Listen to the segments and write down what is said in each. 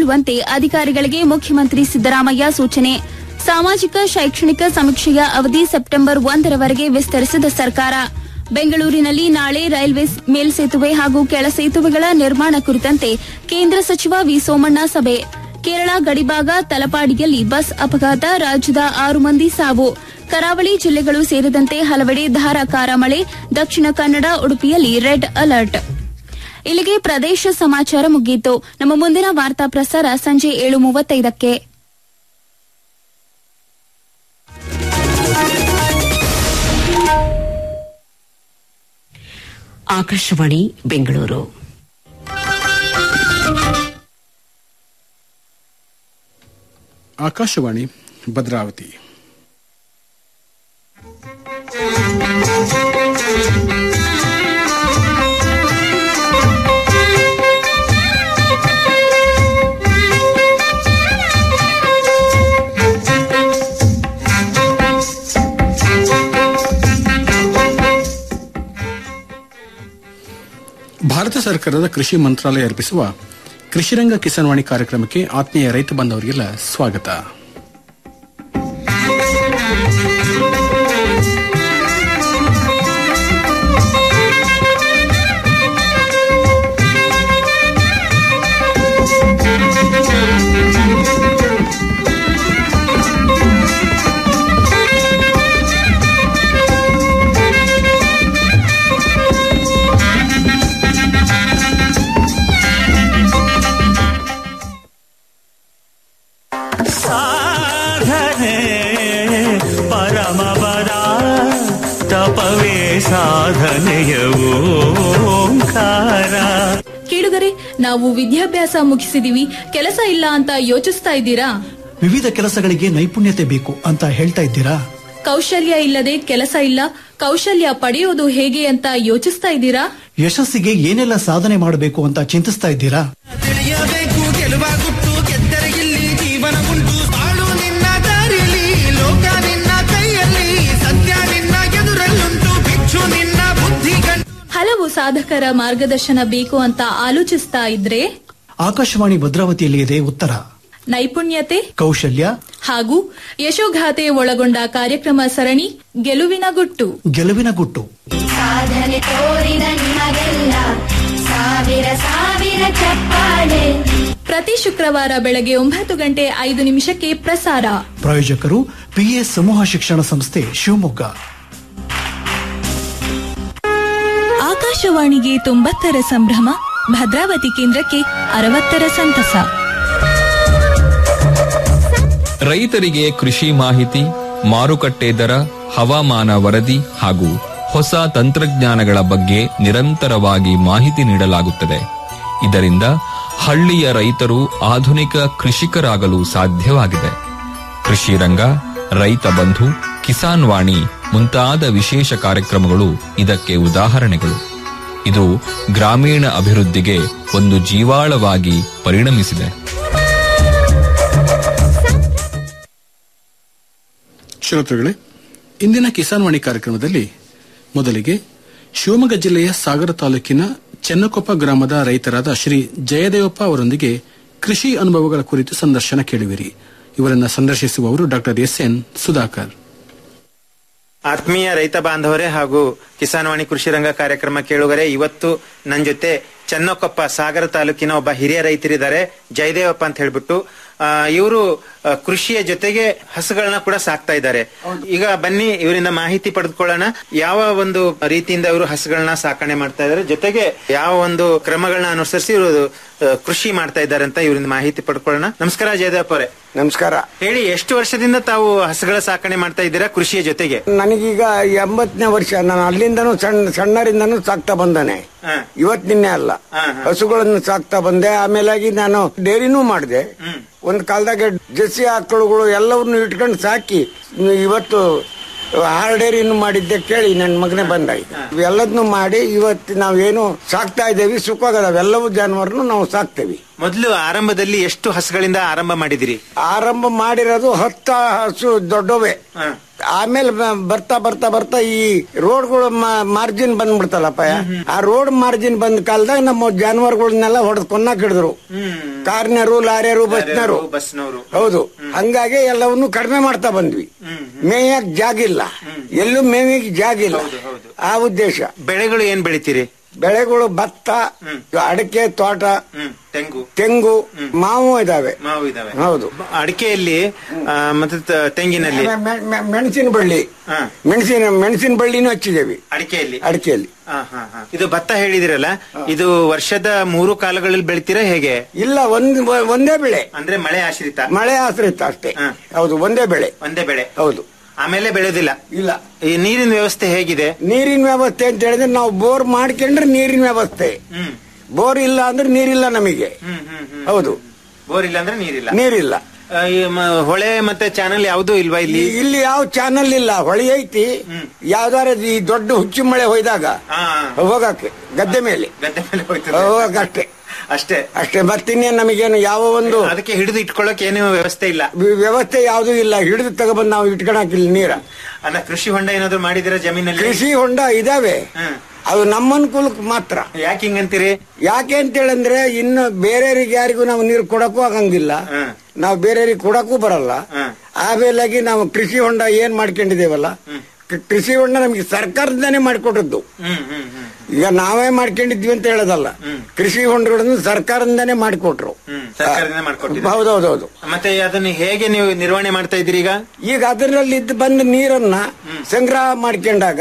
ಕೈಗೊಳ್ಳುವಂತೆ ಅಧಿಕಾರಿಗಳಿಗೆ ಮುಖ್ಯಮಂತ್ರಿ ಸಿದ್ದರಾಮಯ್ಯ ಸೂಚನೆ ಸಾಮಾಜಿಕ ಶೈಕ್ಷಣಿಕ ಸಮೀಕ್ಷೆಯ ಅವಧಿ ಸೆಪ್ಟೆಂಬರ್ ಒಂದರವರೆಗೆ ವಿಸ್ತರಿಸಿದ ಸರ್ಕಾರ ಬೆಂಗಳೂರಿನಲ್ಲಿ ನಾಳೆ ರೈಲ್ವೆ ಮೇಲ್ಸೇತುವೆ ಹಾಗೂ ಕೆಳ ಸೇತುವೆಗಳ ನಿರ್ಮಾಣ ಕುರಿತಂತೆ ಕೇಂದ್ರ ಸಚಿವ ವಿ ಸೋಮಣ್ಣ ಸಭೆ ಕೇರಳ ಗಡಿಭಾಗ ತಲಪಾಡಿಯಲ್ಲಿ ಬಸ್ ಅಪಘಾತ ರಾಜ್ಯದ ಆರು ಮಂದಿ ಸಾವು ಕರಾವಳಿ ಜಿಲ್ಲೆಗಳು ಸೇರಿದಂತೆ ಹಲವೆಡೆ ಧಾರಾಕಾರ ಮಳೆ ದಕ್ಷಿಣ ಕನ್ನಡ ಉಡುಪಿಯಲ್ಲಿ ರೆಡ್ ಅಲರ್ಟ್ ಇಲ್ಲಿಗೆ ಪ್ರದೇಶ ಸಮಾಚಾರ ಮುಗಿಯಿತು ನಮ್ಮ ಮುಂದಿನ ವಾರ್ತಾ ಪ್ರಸಾರ ಸಂಜೆ ಏಳು ಮೂವತ್ತೈದಕ್ಕೆ ಆಕಾಶವಾಣಿ ಬೆಂಗಳೂರು ಆಕಾಶವಾಣಿ ಭದ್ರಾವತಿ ಭಾರತ ಸರ್ಕಾರದ ಕೃಷಿ ಮಂತ್ರಾಲಯ ಅರ್ಪಿಸುವ ಕೃಷಿರಂಗ ಕಿಸಾನ್ವಾಣಿ ಕಾರ್ಯಕ್ರಮಕ್ಕೆ ಆತ್ಮೀಯ ರೈತ ಬಾಂಧವರಿಗೆಲ್ಲ ಸ್ವಾಗತ ಸಾಧನೆ ಪರಮಪದ ತಪವೇ ಸಾಧನೆಯ ಓಂಕಾರ ಕೇಳುಗರೆ ನಾವು ವಿದ್ಯಾಭ್ಯಾಸ ಮುಗಿಸಿದೀವಿ ಕೆಲಸ ಇಲ್ಲ ಅಂತ ಯೋಚಿಸ್ತಾ ಇದ್ದೀರಾ ವಿವಿಧ ಕೆಲಸಗಳಿಗೆ ನೈಪುಣ್ಯತೆ ಬೇಕು ಅಂತ ಹೇಳ್ತಾ ಇದ್ದೀರಾ ಕೌಶಲ್ಯ ಇಲ್ಲದೆ ಕೆಲಸ ಇಲ್ಲ ಕೌಶಲ್ಯ ಪಡೆಯೋದು ಹೇಗೆ ಅಂತ ಯೋಚಿಸ್ತಾ ಇದ್ದೀರಾ ಯಶಸ್ಸಿಗೆ ಏನೆಲ್ಲ ಸಾಧನೆ ಮಾಡಬೇಕು ಅಂತ ಚಿಂತಿಸ್ತಾ ಇದ್ದೀರಾ ತಿಳಿಯಬೇಕು ಗೆಲುವ ಗುಟ್ಟು ಗೆದ್ದರೆ ಇಲ್ಲಿ ಜೀವನ ಉಂಟು ಬಾಳು ನಿನ್ನ ದಾರಿಲಿ ಲೋಕ ನಿನ್ನ ಕೈಯಲ್ಲಿ ಸತ್ಯ ನಿನ್ನ ಎದುರಲ್ಲುಂಟು ಬಿಚ್ಚು ನಿನ್ನ ಬುದ್ಧಿ ಗಂಟು ಹಲವು ಸಾಧಕರ ಮಾರ್ಗದರ್ಶನ ಬೇಕು ಅಂತ ಆಲೋಚಿಸ್ತಾ ಇದ್ರೆ ಆಕಾಶವಾಣಿ ಭದ್ರಾವತಿಯಲ್ಲಿ ಇದೆ ಉತ್ತರ ನೈಪುಣ್ಯತೆ ಕೌಶಲ್ಯ ಹಾಗೂ ಯಶೋಗಾಥೆ ಒಳಗೊಂಡ ಕಾರ್ಯಕ್ರಮ ಸರಣಿ ಗೆಲುವಿನ ಗುಟ್ಟು ಗೆಲುವಿನ ಗುಟ್ಟು ಸಾಧನೆ ತೋರಿದ ನಿಮಗೆಲ್ಲ ಸಾವಿರ ಸಾವಿರ ಚಪ್ಪಾಳೆ ಪ್ರತಿ ಶುಕ್ರವಾರ ಬೆಳಗ್ಗೆ ಒಂಬತ್ತು ಗಂಟೆ ಐದು ನಿಮಿಷಕ್ಕೆ ಪ್ರಸಾರ ಪ್ರಾಯೋಜಕರು ಪಿಎ ಸಮೂಹ ಶಿಕ್ಷಣ ಸಂಸ್ಥೆ ಶಿವಮೊಗ್ಗ ಆಕಾಶವಾಣಿಗೆ ತೊಂಬತ್ತರ ಸಂಭ್ರಮ ಭದ್ರಾವತಿ ಕೇಂದ್ರಕ್ಕೆ ಅರವತ್ತರ ಸಂತಸ ರೈತರಿಗೆ ಕೃಷಿ ಮಾಹಿತಿ ಮಾರುಕಟ್ಟೆ ದರ ಹವಾಮಾನ ವರದಿ ಹಾಗೂ ಹೊಸ ತಂತ್ರಜ್ಞಾನಗಳ ಬಗ್ಗೆ ನಿರಂತರವಾಗಿ ಮಾಹಿತಿ ನೀಡಲಾಗುತ್ತದೆ ಇದರಿಂದ ಹಳ್ಳಿಯ ರೈತರು ಆಧುನಿಕ ಕೃಷಿಕರಾಗಲು ಸಾಧ್ಯವಾಗಿದೆ ಕೃಷಿ ರಂಗ ರೈತ ಬಂಧು ಕಿಸಾನ್ ವಾಣಿ ಮುಂತಾದ ವಿಶೇಷ ಕಾರ್ಯಕ್ರಮಗಳು ಇದಕ್ಕೆ ಉದಾಹರಣೆಗಳು ಇದು ಗ್ರಾಮೀಣ ಅಭಿವೃದ್ಧಿಗೆ ಒಂದು ಜೀವಾಳವಾಗಿ ಪರಿಣಮಿಸಿದೆ ಶ್ರೋತೃಗಳೇ ಇಂದಿನ ಕಿಸಾನ್ ವಾಣಿ ಕಾರ್ಯಕ್ರಮದಲ್ಲಿ ಮೊದಲಿಗೆ ಶಿವಮೊಗ್ಗ ಜಿಲ್ಲೆಯ ಸಾಗರ ತಾಲೂಕಿನ ಚೆನ್ನಕೊಪ್ಪ ಗ್ರಾಮದ ರೈತರಾದ ಶ್ರೀ ಜಯದೇವಪ್ಪ ಅವರೊಂದಿಗೆ ಕೃಷಿ ಅನುಭವಗಳ ಕುರಿತು ಸಂದರ್ಶನ ಕೇಳುವಿರಿ ಇವರನ್ನ ಸಂದರ್ಶಿಸುವವರು ಡಾಕ್ಟರ್ ಎಸ್ ಎನ್ ಸುಧಾಕರ್ ಆತ್ಮೀಯ ರೈತ ಬಾಂಧವರೇ ಹಾಗೂ ಕಿಸಾನ್ ವಾಣಿ ಕೃಷಿ ರಂಗ ಕಾರ್ಯಕ್ರಮ ಕೇಳುಗರೆ ಇವತ್ತು ನನ್ನ ಜೊತೆ ಚೆನ್ನಕೊಪ್ಪ ಸಾಗರ ತಾಲೂಕಿನ ಒಬ್ಬ ಹಿರಿಯ ರೈತರಿದ್ದಾರೆ ಜಯದೇವಪ್ಪ ಅಂತ ಹೇಳ್ಬಿಟ್ಟು ಇವರು ಕೃಷಿಯ ಜೊತೆಗೆ ಹಸುಗಳನ್ನ ಕೂಡ ಸಾಕ್ತಾ ಇದ್ದಾರೆ ಈಗ ಬನ್ನಿ ಇವರಿಂದ ಮಾಹಿತಿ ಪಡೆದುಕೊಳ್ಳೋಣ ಯಾವ ಒಂದು ರೀತಿಯಿಂದ ಇವರು ಹಸುಗಳನ್ನ ಸಾಕಣೆ ಮಾಡ್ತಾ ಇದ್ದಾರೆ ಜೊತೆಗೆ ಯಾವ ಒಂದು ಕ್ರಮಗಳನ್ನ ಅನುಸರಿಸಿ ಇವರು ಆ, ಕೃಷಿ ಮಾಡ್ತಾ ಇದ್ದಾರೆ ಅಂತ ಇವರಿಂದ ಮಾಹಿತಿ ಪಡ್ಕೊಳ್ಳೋಣ ನಮಸ್ಕಾರ ಜಯದೇವಪ್ಪ ಅವರೇ ನಮಸ್ಕಾರ ಹೇಳಿ ಎಷ್ಟು ವರ್ಷದಿಂದ ತಾವು ಹಸುಗಳ ಸಾಕಣೆ ಮಾಡ್ತಾ ಇದ್ದೀರಾ ಕೃಷಿಯ ಜೊತೆಗೆ ನನಗೀಗ ಎಂಬತ್ತನೇ ವರ್ಷ ನಾನು ಅಲ್ಲಿಂದನೂ ಸಣ್ಣ ಸಣ್ಣರಿಂದನೂ ಸಾಕ್ತಾ ಬಂದಾನೆ ಹಾ. ಇವತ್ ನಿನ್ನೆ ಅಲ್ಲ ಹಸುಗಳನ್ನು ಸಾಕ್ತಾ ಬಂದೆ ಆಮೇಲಾಗಿ ನಾನು ಡೈರಿನೂ ಮಾಡಿದೆ ಒಂದ್ ಕಾಲದಾಗ ಜರ್ಸಿ ಆಕಳುಗಳು ಎಲ್ಲವನ್ನೂ ಇಟ್ಕೊಂಡು ಸಾಕಿ ಇವತ್ತು ಹಾಲ್ ಡೈರಿನೂ ಮಾಡಿದ್ದೆ ಕೇಳಿ ನನ್ನ ಮಗನೇ ಬಂದ ಈಗ ಇವೆಲ್ಲದನ್ನು ಮಾಡಿ ಇವತ್ತು ನಾವೇನು ಸಾಕ್ತಾ ಇದ್ದೇವೆ ಸುಖವಾಗದ ಎಲ್ಲವೂ ಜಾನುವಾರನು ನಾವು ಸಾಕ್ತೇವೆ ಮೊದಲು ಆರಂಭದಲ್ಲಿ ಎಷ್ಟು ಹಸುಗಳಿಂದ ಆರಂಭ ಮಾಡಿದಿರಿ ಆರಂಭ ಮಾಡಿರೋದು ಹತ್ತ ಹಸು ದೊಡ್ಡವೆ ಆಮೇಲೆ ಬ- ಬರ್ತಾ ಬರ್ತಾ ಬರ್ತಾ ಈ ರೋಡ್ಗಳು ಮಾರ್ಜಿನ್ ಬಂದ್ಬಿಡ್ತಲ್ಲಪ್ಪ ಆ ರೋಡ್ ಮಾರ್ಜಿನ್ ಬಂದ ಕಾಲದಾಗ ನಮ್ಮ ಜಾನುವಾರುಗಳನ್ನೆಲ್ಲ ಹೊಡೆದ್ ಕೊನ್ನಾಕ್ ಹಿಡಿದ್ರು ಕಾರ್ನರು ಲಾರಿಯರು ಬಸ್ನರು ಬಸ್ನವರು ಹೌದು ಹಂಗಾಗಿ ಎಲ್ಲವನ್ನು ಕಡಿಮೆ ಮಾಡ್ತಾ ಬಂದ್ವಿ ಮೇಯಕ್ ಜಾಗ ಇಲ್ಲ ಎಲ್ಲೂ ಮೇವಿಗೆ ಜಾಗ ಇಲ್ಲ ಆ ಉದ್ದೇಶ ಬೆಳೆಗಳು ಏನ್ ಬೆಳಿತೀರಿ ಬೆಳೆಗಳು ಭತ್ತ ಅಡಿಕೆ ತೋಟ ಹ್ಮ್ ತೆಂಗು ತೆಂಗು ಮಾವು ಇದಾವೆ ಮಾವು ಇದಾವೆ ಹೌದು ಅಡಿಕೆಯಲ್ಲಿ ಆ, ಮತ್ತೆ ತ- ತೆಂಗಿನಲ್ಲಿ ಮೆ- ಮೆ- ಮೆ- ಮೆಣಸಿನ ಬಳ್ಳಿ ಹಾ. ಮೆಣಸಿನ ಮೆಣಸಿನ ಬಳ್ಳಿನೂ ಹಚ್ಚಿದ್ದೇವೆ ಅಡಿಕೆಯಲ್ಲಿ ಅಡಿಕೆಯಲ್ಲಿ ಆ, ಹಾ, ಹಾ. ಇದು ಭತ್ತ ಹೇಳಿದಿರಲ್ಲ ಇದು ವರ್ಷದ ಮೂರು ಕಾಲಗಳಲ್ಲಿ ಬೆಳಿತೀರಾ ಹೇಗೆ ಇಲ್ಲ ಒಂದ್ ಒಂದೇ ಬೆಳೆ ಅಂದ್ರೆ ಮಳೆ ಆಶ್ರಿತ ಮಳೆ ಆಶ್ರಿತ ಅಷ್ಟೇ ಹೌದು ಒಂದೇ ಬೆಳೆ ಒಂದೇ ಬೆಳೆ ಹೌದು ಆಮೇಲೆ ಬೆಳೆಯೋದಿಲ್ಲ ಇಲ್ಲ ಈ ನೀರಿನ ವ್ಯವಸ್ಥೆ ಹೇಗಿದೆ ನೀರಿನ ವ್ಯವಸ್ಥೆ ಅಂತ ಹೇಳಿದ್ರೆ ನಾವು ಬೋರ್ ಮಾಡ್ಕೊಂಡ್ರೆ ನೀರಿನ ವ್ಯವಸ್ಥೆ ಹ್ಮ್ ಬೋರ್ ಇಲ್ಲ ಅಂದ್ರೆ ನೀರಿಲ್ಲ ನಮಗೆ ಹ್ಮ್ ಹ್ಮ್ ಹ್ಮ್ ಹೌದು ಬೋರ್ ಇಲ್ಲ ಅಂದ್ರೆ ನೀರಿಲ್ಲ ನೀರಿಲ್ಲ ಆ, ಈ ಮ- ಹೊಳೆ ಮತ್ತೆ ಚಾನಲ್ ಯಾವ್ದು ಇಲ್ವಾ ಇಲ್ಲಿ ಈ- ಇಲ್ಲಿ ಯಾವ ಚಾನಲ್ ಇಲ್ಲ ಹೊಳಿ ಐತಿ ಯಾವ್ದಾರ ಈ ದೊಡ್ಡ ಹುಚ್ಚು ಮಳೆ ಹೋಯ್ದಾಗ ಆ, ಹೋಗಕ್ಕೆ ಗದ್ದೆ ಮೇಲೆ ಗದ್ದೆ ಮೇಲೆ ಹೋಯ್ತದೆ ಹೋಗಕ್ಕೆ ಅಷ್ಟೇ ಅಷ್ಟೇ ಅಷ್ಟೇ ಮತ್ತಿನ್ನೇನು ನಮಗೇನು ಯಾವ ಒಂದು ಅದಕ್ಕೆ ಹಿಡಿದು ಇಟ್ಕೊಳ್ಳಕ್ ಏನು ವ್ಯವಸ್ಥೆ ಇಲ್ಲ ವಿ- ವ್ಯವಸ್ಥೆ ಯಾವ್ದೂ ಇಲ್ಲ ಹಿಡಿದು ತಗೊಬಂದು ನಾವು ಇಟ್ಕೊಳಕಿಲ್ಲ ನೀರ ಅಲ್ಲ ಕೃಷಿ ಹೊಂಡ ಏನಾದ್ರು ಮಾಡಿದಿರ ಜಮೀನಲ್ಲಿ ಕೃಷಿ ಹೊಂಡ ಇದಾವೆ ಹ್ಮ್. ಅದು ನಮ್ಮ ಅನುಕೂಲಕ್ಕೆ ಮಾತ್ರ ಯಾಕೆ ಹಿಂಗಂತೀರಿ ಯಾಕೆ ಅಂತೇಳಂದ್ರೆ ಇನ್ನು ಬೇರೆಯವ್ರಿಗೆ ಯಾರಿಗೂ ನಾವು ನೀರು ಕೊಡಕ್ಕೂ ಆಗಂಗಿಲ್ಲ ಹ್ಮ್. ನಾವು ಬೇರೆಯವ್ರಿಗೆ ಕೊಡಕ್ಕೂ ಬರಲ್ಲ ಹ್ಮ್. ಆಮೇಲಾಗಿ ನಾವು ಕೃಷಿ ಹೊಂಡ ಏನ್ ಮಾಡ್ಕೊಂಡಿದ್ದೇವಲ್ಲ ಕ- ಕೃಷಿ ಹೊಂಡ ನಮಗೆ ಸರ್ಕಾರದಿಂದಾನೇ ಮಾಡಿಕೊಟ್ಟದ್ದು ಹ್ಮ್ ಹ್ಮ್ ಹ್ಮ್ ಈಗ ನಾವೇ ಮಾಡ್ಕೊಂಡಿದ್ವಿ ಅಂತ ಹೇಳೋದಲ್ಲ ಕೃಷಿ ಹೊಂಡಗಳನ್ನು ಸರ್ಕಾರದಿಂದಾನೇ ಮಾಡಿಕೊಟ್ರು ಹ್ಮ್ ಸರ್ಕಾರದಿಂದ ಮಾಡ್ಕೊಟ್ಟಿದ್ದಾರೆ ಹೌದೌದೌದು ಮತ್ತೆ ಅದನ್ನ ಹೇಗೆ ನೀವು ನಿರ್ವಹಣೆ ಮಾಡ್ತಾ ಇದ್ದೀರಿ ಈಗ ಈಗ ಅದರಲ್ಲಿ ಇದ್ದು ಬಂದ ನೀರನ್ನ ಸಂಗ್ರಹ ಮಾಡ್ಕೊಂಡಾಗ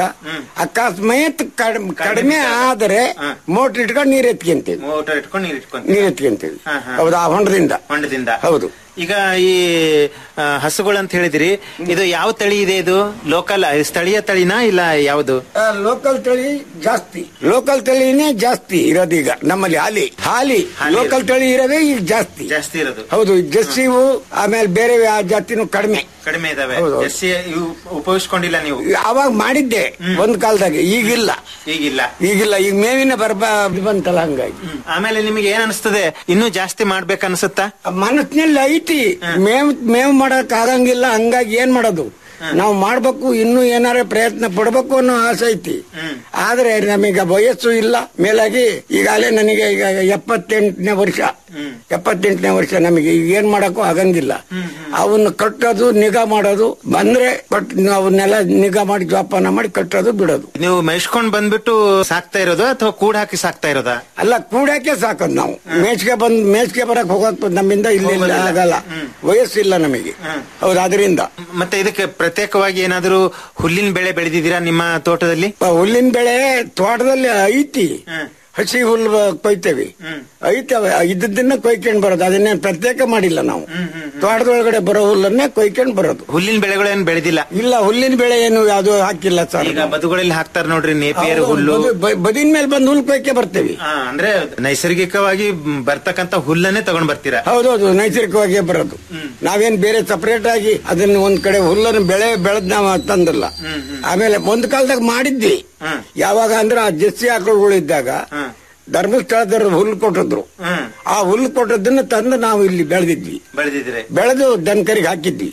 ಅಕಸ್ಮಾತ್ ಕಡಿಮೆ ಕಡಿಮೆ ಆದರೆ ಮೋಟರ್ ಇಟ್ಕೊಂಡು ನೀರ್ ಎತ್ಕೊಂತೀವಿ ಮೋಟರ್ ಇಟ್ಕೊಂಡು ನೀರು ಇಟ್ಕೊಂಡು ನೀರ್ ಎತ್ಕೊಂತೀವಿ ಹಾ, ಹಾ. ಹೌದು ಆ ಹೊಂಡದಿಂದ ಹೊಂಡದಿಂದ ಹೌದು ಈಗ ಈ ಆ, ಹಸುಗಳು ಅಂತ ಹೇಳಿದಿರಿ ಇದು ಯಾವ ತಳಿ ಇದೆ ಇದು ಲೋಕಲ್ ಸ್ಥಳೀಯ ತಳಿನಾ ಇಲ್ಲ ಯಾವುದು ಲೋಕಲ್ ತಳಿ ಜಾಸ್ತಿ ಲೋಕಲ್ ತಳಿನೇ ಜಾಸ್ತಿ ಇರೋದೀಗ ನಮ್ಮಲ್ಲಿ ಹಾಲಿ ಹಾಲಿ ಹಾಲಿ ಲೋಕಲ್ ತಳಿ ಇರೋದೇ ಈಗ ಜಾಸ್ತಿ ಜಾಸ್ತಿ ಇರೋದು ಹೌದು ಜರ್ಸಿವು ಆಮೇಲೆ ಬೇರೆ ಯಾವ ಜಾತಿನೂ ಕಡಿಮೆ ಕಡಿಮೆ ಇದಾವೆ ಹೌದು, ಹೌದು. ಜರ್ಸಿ ಇವು ಉಪಯೋಗಿಸ್ಕೊಂಡಿಲ್ಲ ನೀವು ಅವಾಗ ಮಾಡಿದ್ದೆ ಒಂದ್ ಕಾಲದಾಗ ಈಗಿಲ್ಲ ಈಗಿಲ್ಲ ಈಗಿಲ್ಲ ಈಗ ಮೇವಿನ ಬರ್ಬ ಬಂತಲ್ಲ ಹಂಗಾಗಿ ಆಮೇಲೆ ನಿಮಗೆ ಏನ್ ಅನಿಸ್ತದೆ ಇನ್ನೂ ಜಾಸ್ತಿ ಮಾಡ್ಬೇಕು ಅನ್ಸುತ್ತಾ ಮನಸ್ಸಿನಲ್ಲಿ ಐತಿ ಮೇವ್ ಮೇವ್ ಮಾಡಕ್ ಆಗಂಗಿಲ್ಲ ಹಂಗಾಗಿ ಏನ್ ಮಾಡೋದು ನಾವು ಮಾಡ್ಬೇಕು ಇನ್ನೂ ಏನಾರ ಪ್ರಯತ್ನ ಪಡ್ಬೇಕು ಅನ್ನೋ ಆಸೆ ಐತಿ ಆದ್ರೆ ನಮಗೆ ವಯಸ್ಸು ಇಲ್ಲ ಮೇಲಾಗಿ ಈಗಾಗಲೇ ನನಗೆ ಈಗ ಎಪ್ಪತ್ತೆಂಟನೇ ವರ್ಷ ಎಪ್ಪತ್ತೆಂಟನೇ ವರ್ಷ ನಮಗೆ ಈಗ ಏನ್ ಮಾಡಕ್ಕೂ ಆಗಂಗಿಲ್ಲ ಅವನ್ನ ಕಟ್ಟೋದು ನಿಗಾ ಮಾಡೋದು ಬಂದ್ರೆ ಕಟ್ ಅವನ್ನೆಲ್ಲ ನಿಗಾ ಮಾಡಿ ಜೋಪಾನ ಮಾಡಿ ಕಟ್ಟೋದು ಬಿಡೋದು ನೀವು ಮೇಯ್ಸ್ಕೊಂಡ್ ಬಂದ್ಬಿಟ್ಟು ಸಾಕ್ತಾ ಇರೋದು ಅಥವಾ ಕೂಡ್ ಹಾಕಿ ಸಾಕ್ತಾ ಇರೋದಾ ಅಲ್ಲ ಕೂಡಕ್ಕೆ ಸಾಕೋದು ನಾವು ಮೇಚ್ಗೆ ಬಂದ್ ಮೇಚ್ಗೆ ಬರಕ್ ಹೋಗೋಕ್ ನಮ್ಮಿಂದ ಇಲ್ಲಿ ಆಗಲ್ಲ ವಯಸ್ಸಿಲ್ಲ ನಮಗೆ ಹೌದು ಅದರಿಂದ ಮತ್ತೆ ಇದಕ್ಕೆ ಪ್ರತ್ಯೇಕವಾಗಿ ಏನಾದರೂ ಹುಲ್ಲಿನ ಬೆಳೆ ಬೆಳೆದಿದ್ದೀರಾ ನಿಮ್ಮ ತೋಟದಲ್ಲಿ ಹುಲ್ಲಿನ ಬೆಳೆ ತೋಟದಲ್ಲಿ ಐತಿ ಹಸಿ ಹುಲ್ಲು ಕೊಯ್ತೇವೆ ಐತವೆ ಇದ್ದದನ್ನ ಕೊಯ್ಕೊಂಡ್ ಬರೋದು ಅದನ್ನೇ ಪ್ರತ್ಯೇಕ ಮಾಡಿಲ್ಲ ನಾವು ತೋಟದೊಳಗಡೆ ಬರೋ ಹುಲ್ಲನ್ನೇ ಕೊಯ್ಕೊಂಡ್ ಬರೋದು ಹುಲ್ಲಿನ ಬೆಳೆಗಳು ಏನ್ ಬೆಳೆದಿಲ್ಲ ಇಲ್ಲ ಹುಲ್ಲಿನ ಬೆಳೆ ಏನು ಯಾವ್ದು ಹಾಕಿಲ್ಲ ಸರ್ ಈಗ ಬದುಗಳಲ್ಲಿ ಹಾಕ್ತಾರ ನೋಡ್ರಿ ನೇಪಿಯರ್ ಹುಲ್ಲು ಬದಿನ ಮೇಲೆ ಬಂದು ಹುಲ್ ಕೊಯ್ಕೆ ಬರ್ತೇವೆ ಆ, ಅಂದ್ರೆ ನೈಸರ್ಗಿಕವಾಗಿ ಮ್, ಬರ್ತಕ್ಕಂತ ಹುಲ್ಲನ್ನೇ ತಗೊಂಡ್ ಬರ್ತೀರಾ ಹೌದೌದು ನೈಸರ್ಗಿಕವಾಗಿ ಬರೋದು ನಾವೇನ್ ಬೇರೆ ಸಪರೇಟ್ ಆಗಿ ಅದನ್ನ ಒಂದ್ ಕಡೆ ಹುಲ್ಲನ್ನು ಬೆಳೆ ಬೆಳೆದ್ ನಾವು ತಂದಿಲ್ಲ ಆಮೇಲೆ ಒಂದ್ ಕಾಲದಾಗ ಮಾಡಿದ್ವಿ ಯಾವಾಗ ಅಂದ್ರೆ ಆ ಜರ್ಸಿ ಆಕಳುಗಳು ಇದ್ದಾಗ ಧರ್ಮಸ್ಥಳದವ್ರು ಹುಲ್ಲು ಕೊಟ್ಟಿದ್ರು ಹ್ಮ್ ಆ ಹುಲ್ಲು ಕೊಟ್ಟದನ್ನ ತಂದು ನಾವು ಇಲ್ಲಿ ಬೆಳೆದಿದ್ವಿ ಬೆಳೆದಿದ್ರೆ ಬೆಳೆದು ದನಕರಿಗೆ ಹಾಕಿದ್ವಿ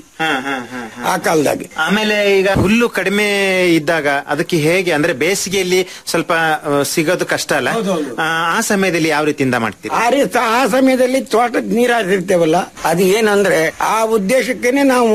ಆ ಕಾಲದಾಗೆ ಆಮೇಲೆ ಈಗ ಹುಲ್ಲು ಕಡಿಮೆ ಇದ್ದಾಗ ಅದಕ್ಕೆ ಹೇಗೆ ಅಂದ್ರೆ ಬೇಸಿಗೆಯಲ್ಲಿ ಸ್ವಲ್ಪ ಆ, ಸಿಗೋದು ಕಷ್ಟ ಅಲ್ಲ ಆ, ಆ ಸಮಯದಲ್ಲಿ ಯಾವ ರೀತಿಯಿಂದ ಮಾಡ್ತೀರಿ ಆ ರೀತಿ ಆ ಸಮಯದಲ್ಲಿ ತೋಟಕ್ಕೆ ನೀರು ಹಾರಿರ್ತೇವಲ್ಲ ಅದು ಏನಂದ್ರೆ ಆ ಉದ್ದೇಶಕ್ಕೇನೆ ನಾವು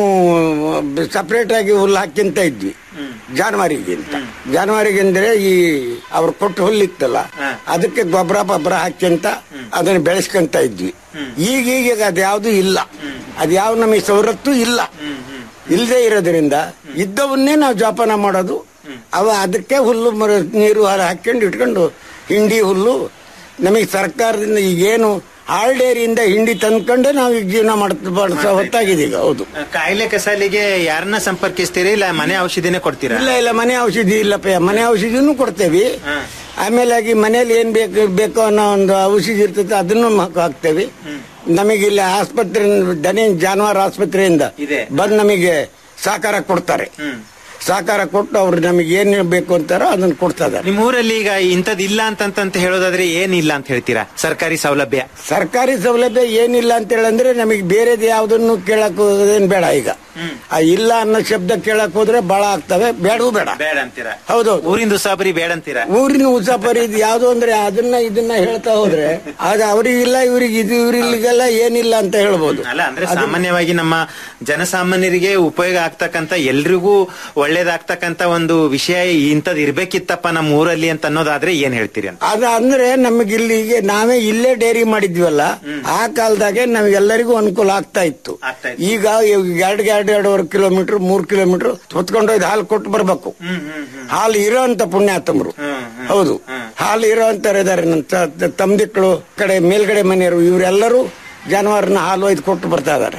ಸಪರೇಟ್ ಆಗಿ ಹುಲ್ಲು ಹಾಕ್ಯಂತ ಇದ್ವಿ ಜಾನುವಾರಿಗೆ ಅಂತ ಜಾನುವಾರಿಗೆ ಅಂದ್ರೆ ಈ ಅವ್ರು ಕೊಟ್ಟು ಹುಲ್ಲಿತ್ತಲ್ಲ ಅದಕ್ಕೆ ಗೊಬ್ಬರ ಪಬ್ಬರ ಹಾಕ್ಯಂತ ಅದನ್ನ ಬೆಳೆಸ್ಕೊಂತ ಇದ್ವಿ ಈಗ ಈಗ ಅದ್ಯಾವ್ದು ಇಲ್ಲ ಅದ್ಯಾವ ನಮಗೆ ಸವಲತ್ತು ಇಲ್ಲ ಇಲ್ಲದೆ ಇರೋದ್ರಿಂದ ಇದ್ದವನ್ನೇ ನಾವು ಜೋಪಾನ ಮಾಡೋದು ಅವ ಅದಕ್ಕೆ ಹುಲ್ಲು ಮರ ನೀರು ಹಾರ ಹಾಕೊಂಡು ಇಟ್ಕೊಂಡು ಹಿಂಡಿ ಹುಲ್ಲು ನಮಗೆ ಸರ್ಕಾರದಿಂದ ಈಗೇನು ಹಾಲ್ ಡೇರಿಯಿಂದ ಹಿಂಡಿ ತಂದ್ಕೊಂಡೆ ನಾವು ಈಗ ಜೀವನ ಮಾಡ್ತಾ ಬಳಸೋ ಹೊತ್ತಾಗಿದೆ ಈಗ ಹೌದು ಆ, ಕಾಯಿಲೆ ಕಸಾಲಿಗೆ ಯಾರನ್ನ ಸಂಪರ್ಕಿಸ್ತೀರಿ ಇಲ್ಲ ಮನೆ ಔಷಧಿನೇ ಕೊಡ್ತೀರಾ ಇಲ್ಲ ಇಲ್ಲ ಮನೆ ಔಷಧಿ ಇಲ್ಲಪ್ಪ ಮನೆ ಔಷಧಿನೂ ಕೊಡ್ತೇವೆ ಆಮೇಲಾಗಿ ಮನೇಲಿ ಏನ್ ಬೇಕು ಬೇಕು ಅನ್ನೋ ಒಂದು ಔಷಧಿ ಇರ್ತೈತೆ ಅದನ್ನು ಹಾಕ್- ಹಾಕ್ತೇವೆ ನಮಗೆ ಇಲ್ಲಿ ಆಸ್ಪತ್ರೆ ದನಿ ಜಾನುವಾರು ಆಸ್ಪತ್ರೆಯಿಂದ ಇದೆ. ಬಂದು ನಮಗೆ ಸಹಕಾರ ಕೊಡ್ತಾರೆ ಸಹಕಾರ ಕೊಟ್ಟು ಅವ್ರು ನಮಗೆ ಏನ್ ಬೇಕು ಅಂತಾರೋ ಅದನ್ನ ಕೊಡ್ತಾ ಇದಾರೆ ನಿಮ್ ಊರಲ್ಲಿ ಈಗ ಇಂಥದ್ ಇಲ್ಲ ಅಂತಂತ ಹೇಳೋದಾದ್ರೆ ಏನಿಲ್ಲ ಅಂತ ಹೇಳ್ತೀರಾ ಸರ್ಕಾರಿ ಸೌಲಭ್ಯ ಸರ್ಕಾರಿ ಸೌಲಭ್ಯ ಏನಿಲ್ಲ ಅಂತ ಹೇಳಂದ್ರೆ ನಮಗೆ ಬೇರೆದು ಯಾವ್ದನ್ನು ಕೇಳಕ್ ಏನ್ ಬೇಡ ಈಗ ಆ ಇಲ್ಲ ಅನ್ನೋ ಶಬ್ದ ಕೇಳಕ್ ಹೋದ್ರೆ ಬಹಳ ಆಗ್ತವೆ ಬೇಡವೂ ಬೇಡ ಬೇಡ ಅಂತೀರಾ ಹೌದು ಊರಿಂದ ಉಸಾಬರಿ ಬೇಡ ಅಂತೀರಾ ಊರಿನ ಉಸಾಪರಿ ಇದು ಯಾವ್ದು ಅಂದ್ರೆ ಅದನ್ನ ಇದನ್ನ ಹೇಳ್ತಾ ಹೋದ್ರೆ ಆಗ ಅವ್ರಿಗಿಲ್ಲ ಇವ್ರಿಗೆ ಇದು ಇವ್ರಿಗೆಲ್ಲ ಏನಿಲ್ಲ ಅಂತ ಹೇಳ್ಬೋದು ಅಲ್ಲ ಅಂದ್ರೆ ಸಾಮಾನ್ಯವಾಗಿ ನಮ್ಮ ಜನಸಾಮಾನ್ಯರಿಗೆ ಉಪಯೋಗ ಆಗ್ತಕ್ಕಂತ ಎಲ್ರಿಗೂ ಒಳ್ಳೇದಾಗ್ತಕ್ಕಂತ ಒಂದು ವಿಷಯ ಇಂಥದ್ ಇರ್ಬೇಕಿತ್ತಪ್ಪ ನಮ್ಮ ಊರಲ್ಲಿ ಅಂತ ಅನ್ನೋದಾದ್ರೆ ಏನ್ ಹೇಳ್ತೀರಿ ಅಂತ ಅದ ಅಂದ್ರೆ ನಮಗೆ ಇಲ್ಲಿಗೆ ನಾವೇ ಇಲ್ಲೇ ಡೈರಿ ಮಾಡಿದ್ವಲ್ಲ ಆ ಕಾಲದಾಗೆ ನಮ್ಗೆಲ್ಲರಿಗೂ ಅನುಕೂಲ ಆಗ್ತಾ ಇತ್ತು ಈಗ ಎರಡ್ ಎರಡ್ ಎರಡೂವರೆ ಕಿಲೋಮೀಟರ್ ಮೂರ್ ಕಿಲೋಮೀಟರ್ ಹೊತ್ಕೊಂಡೋಯ್ದು ಹಾಲು ಕೊಟ್ಟು ಬರ್ಬೇಕು ಹಾಲು ಇರೋ ಅಂತ ಪುಣ್ಯಾತಮರು ಹೌದು ಹಾಲು ಇರೋ ಅಂತಾರೆ ಇದಾರೆ ನನ್ನ ತ- ತ- ತಮ್ದಿಕ್ಕಳು ಕಡೆ ಮೇಲ್ಗಡೆ ಮನೆಯವರು ಇವರೆಲ್ಲರೂ ಜಾನುವಾರನ ಹಾಲು ಒಯ್ದು ಕೊಟ್ಟು ಬರ್ತಾ ಇದಾರೆ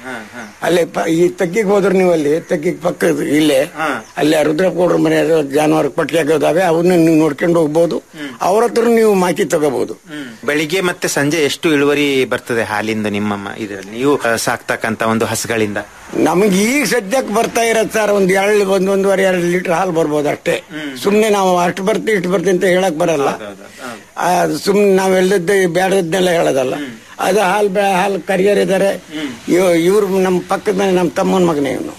ಅಲ್ಲೇ ಪ- ಈ ತಗ್ಗಿಗೆ ಹೋದ್ರೆ ನೀವು ಅಲ್ಲಿ ತಗ್ಗಿಗೆ ಪಕ್ಕದ ಇಲ್ಲೇ ಅಲ್ಲೇ ರುದ್ರಪೌಡ್ರ ಮನೆ ಜಾನುವಾರು ಪಟ್ಟಿಗೆ ಇದಾವೆ ಅವನ್ನ ನೀವು ನೋಡ್ಕೊಂಡು ಹೋಗ್ಬೋದು ಅವ್ರ ಹತ್ರ ನೀವು ಮಾಹಿತಿ ತಗೋಬಹುದು ಬೆಳಿಗ್ಗೆ ಮತ್ತೆ ಸಂಜೆ ಎಷ್ಟು ಇಳುವರಿ ಬರ್ತದೆ ಹಾಲಿಂದ ನಿಮ್ಮ ಮ- ಇದರಲ್ಲಿ ನೀವು ಆ, ಸಾಕ್ತಕ್ಕಂತ ಒಂದು ಹಸುಗಳಿಂದ ನಮಗೆ ಈಗ ಸದ್ಯಕ್ಕೆ ಬರ್ತಾ ಇರತ್ತೆ ಸರ್ ಒಂದ್ ಎರಡು ಒಂದ್ ಒಂದೂವರೆ ಎರಡು ಲೀಟರ್ ಹಾಲು ಬರ್ಬೋದು ಅಷ್ಟೇ ಸುಮ್ನೆ ನಾವು ಅಷ್ಟು ಬರ್ತೀವಿ ಇಷ್ಟು ಬರ್ತೀವಿ ಅಂತ ಹೇಳಕ್ ಬರಲ್ಲ ಆ, ಸುಮ್ನೆ ನಾವೆಲ್ಲದ್ದು ಬೇಡದನ್ನೆಲ್ಲ ಹೇಳೋದಲ್ಲ ಅದು ಹಾಲು ಬೆ ಹಾಲು ಕರಿಯರ್ ಇದಾರೆ ಇವ್ರು ನಮ್ಮ ಪಕ್ಕದ ಮನೆ ನಮ್ಮ ತಮ್ಮನ ಮಗನೇ ಇವನು